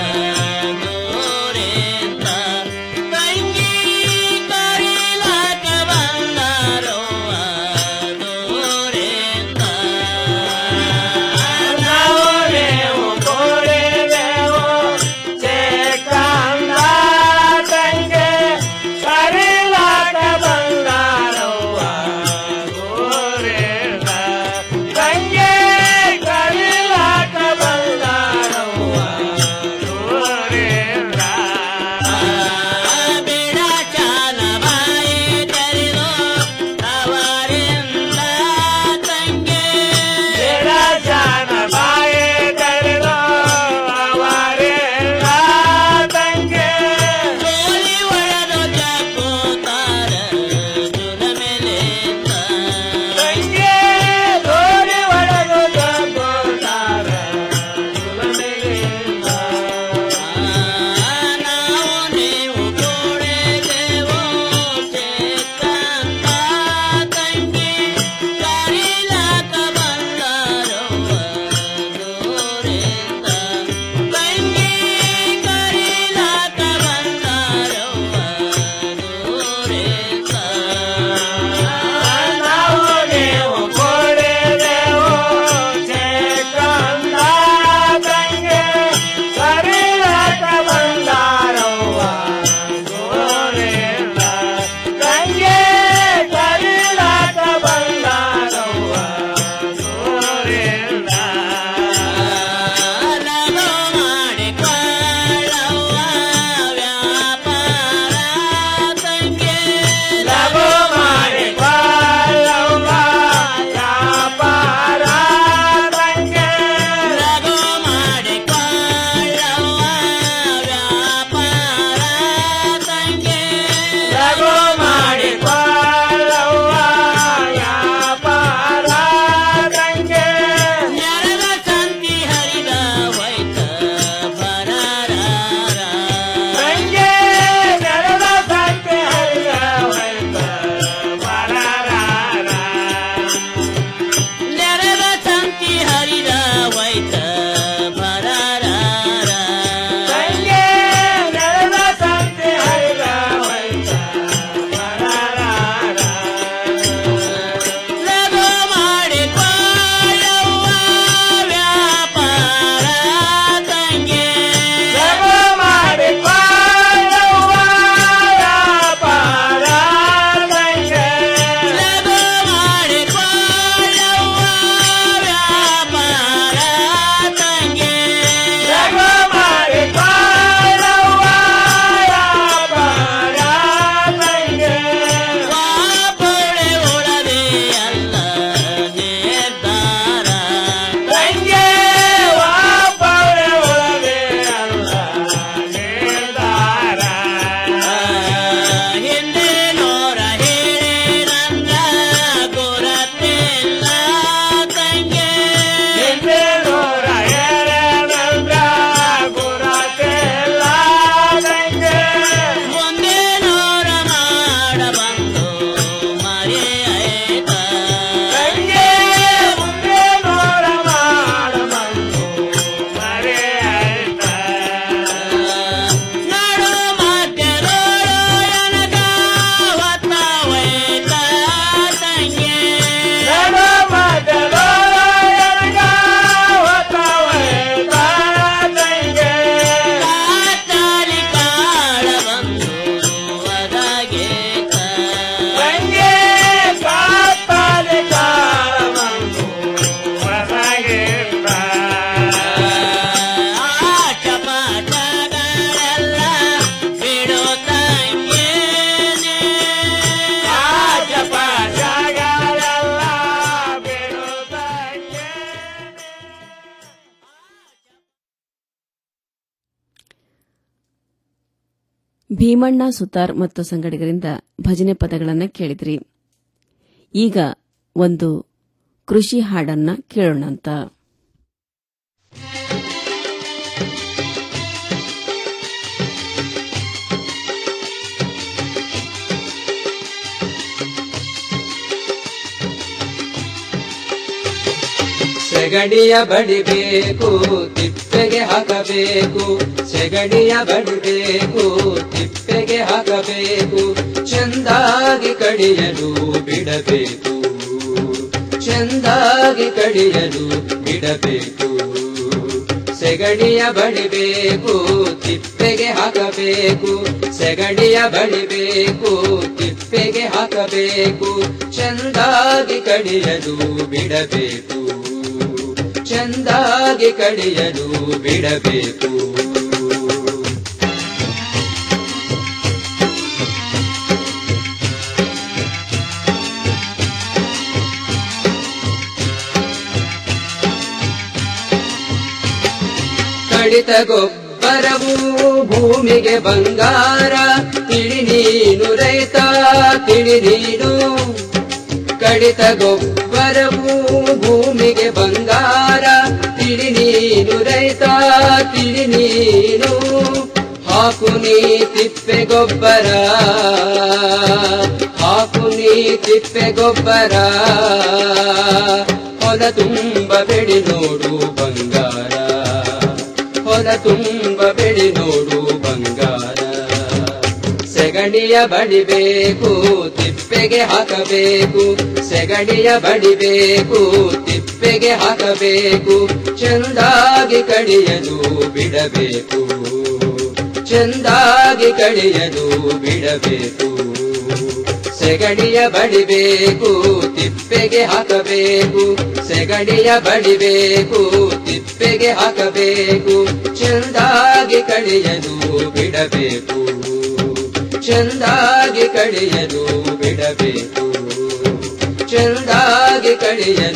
ದೂರಿಂದ ತಂಗಿ ಕೈಲಾಕ ಬಂದರು ದೂರಿಂದ ನಾವು ಭೀಮಣ್ಣ ಸುತಾರ್ ಮತ್ತು ಸಂಗಡಿಗರಿಂದ ಭಜನೆ ಪದಗಳನ್ನು ಕೇಳಿದ್ರಿ ಈಗ ಒಂದು ಕೃಷಿ ಹಾಡನ್ನ ಕೇಳೋಣಂತ ಸೆಗಡಿಯ ಬಡಿಬೇಕು ತಿಪ್ಪೆಗೆ ಹಾಕಬೇಕು ಸೆಗಡಿಯ ಬಡಿಬೇಕು ತಿಪ್ಪೆಗೆ ಹಾಕಬೇಕು ಚೆಂದಾಗಿ ಕಡಿಯಲು ಬಿಡಬೇಕು ಚೆಂದಾಗಿ ಕಡಿಯಲು ಬಿಡಬೇಕು ಸೆಗಡಿಯ ಬಡಿಬೇಕು ತಿಪ್ಪೆಗೆ ಹಾಕಬೇಕು ಸೆಗಡಿಯ ಬಡಿಬೇಕು ತಿಪ್ಪೆಗೆ ಹಾಕಬೇಕು ಚೆಂದಾಗಿ ಕಡಿಯಲು ಬಿಡಬೇಕು ಚೆಂದಾಗಿ ಕಡಿಯಲು ಬಿಡಬೇಕು ಕಡಿತ ಗೊಬ್ಬರವು ಭೂಮಿಗೆ ಬಂಗಾರ ತಿಳಿ ನೀನು ರೈತ ತಿಳಿ ನೀನು ಕಡಿತ ಗೊಬ್ಬರವು ಭೂಮಿಗೆ ಬಂಗಾರ ತಿಳಿ ನೀನು ರೈತ ತಿಳಿ ನೀನು ಹಾಕು ನೀ ತಿಪ್ಪೆ ಗೊಬ್ಬರ ಹಾಕು ನೀ ತಿಪ್ಪೆ ಗೊಬ್ಬರ ಹೊಲ ತುಂಬ ಬೆಳಿ ನೋಡು ಬಂಗಾರ ಹೊಲ ತುಂಬ ಬೆಳಿ ನೋಡು ಬಂಗಾರ ಸೆಗಡಿಯ ಬಡಿಬೇಕು ತಿಪ್ಪೆಗೆ ಹಾಕಬೇಕು ಸೆಗಡಿಯ ಬಡಿಬೇಕು ತಿಪ್ಪೆಗೆ ಹಾಕಬೇಕು ಚೆಂದಾಗಿ ಕಡಿಯಲು ಬಿಡಬೇಕು ಚೆಂದಾಗಿ ಕಡಿಯಲು ಬಿಡಬೇಕು ಸೆಗಡಿಯ ಬಡಿಬೇಕು ತಿಪ್ಪೆಗೆ ಹಾಕಬೇಕು ಸೆಗಡಿಯ ಬಡಿಬೇಕು ತಿಪ್ಪೆಗೆ ಹಾಕಬೇಕು ಚೆಂದಾಗಿ ಕಡಿಯಲು ಬಿಡಬೇಕು ಚೆಂದಾಗಿ ಕಡಿಯಲು ಬಿಡಬೇಕು ಚೆಂದಾಗಿ ಕಡಿಯಲು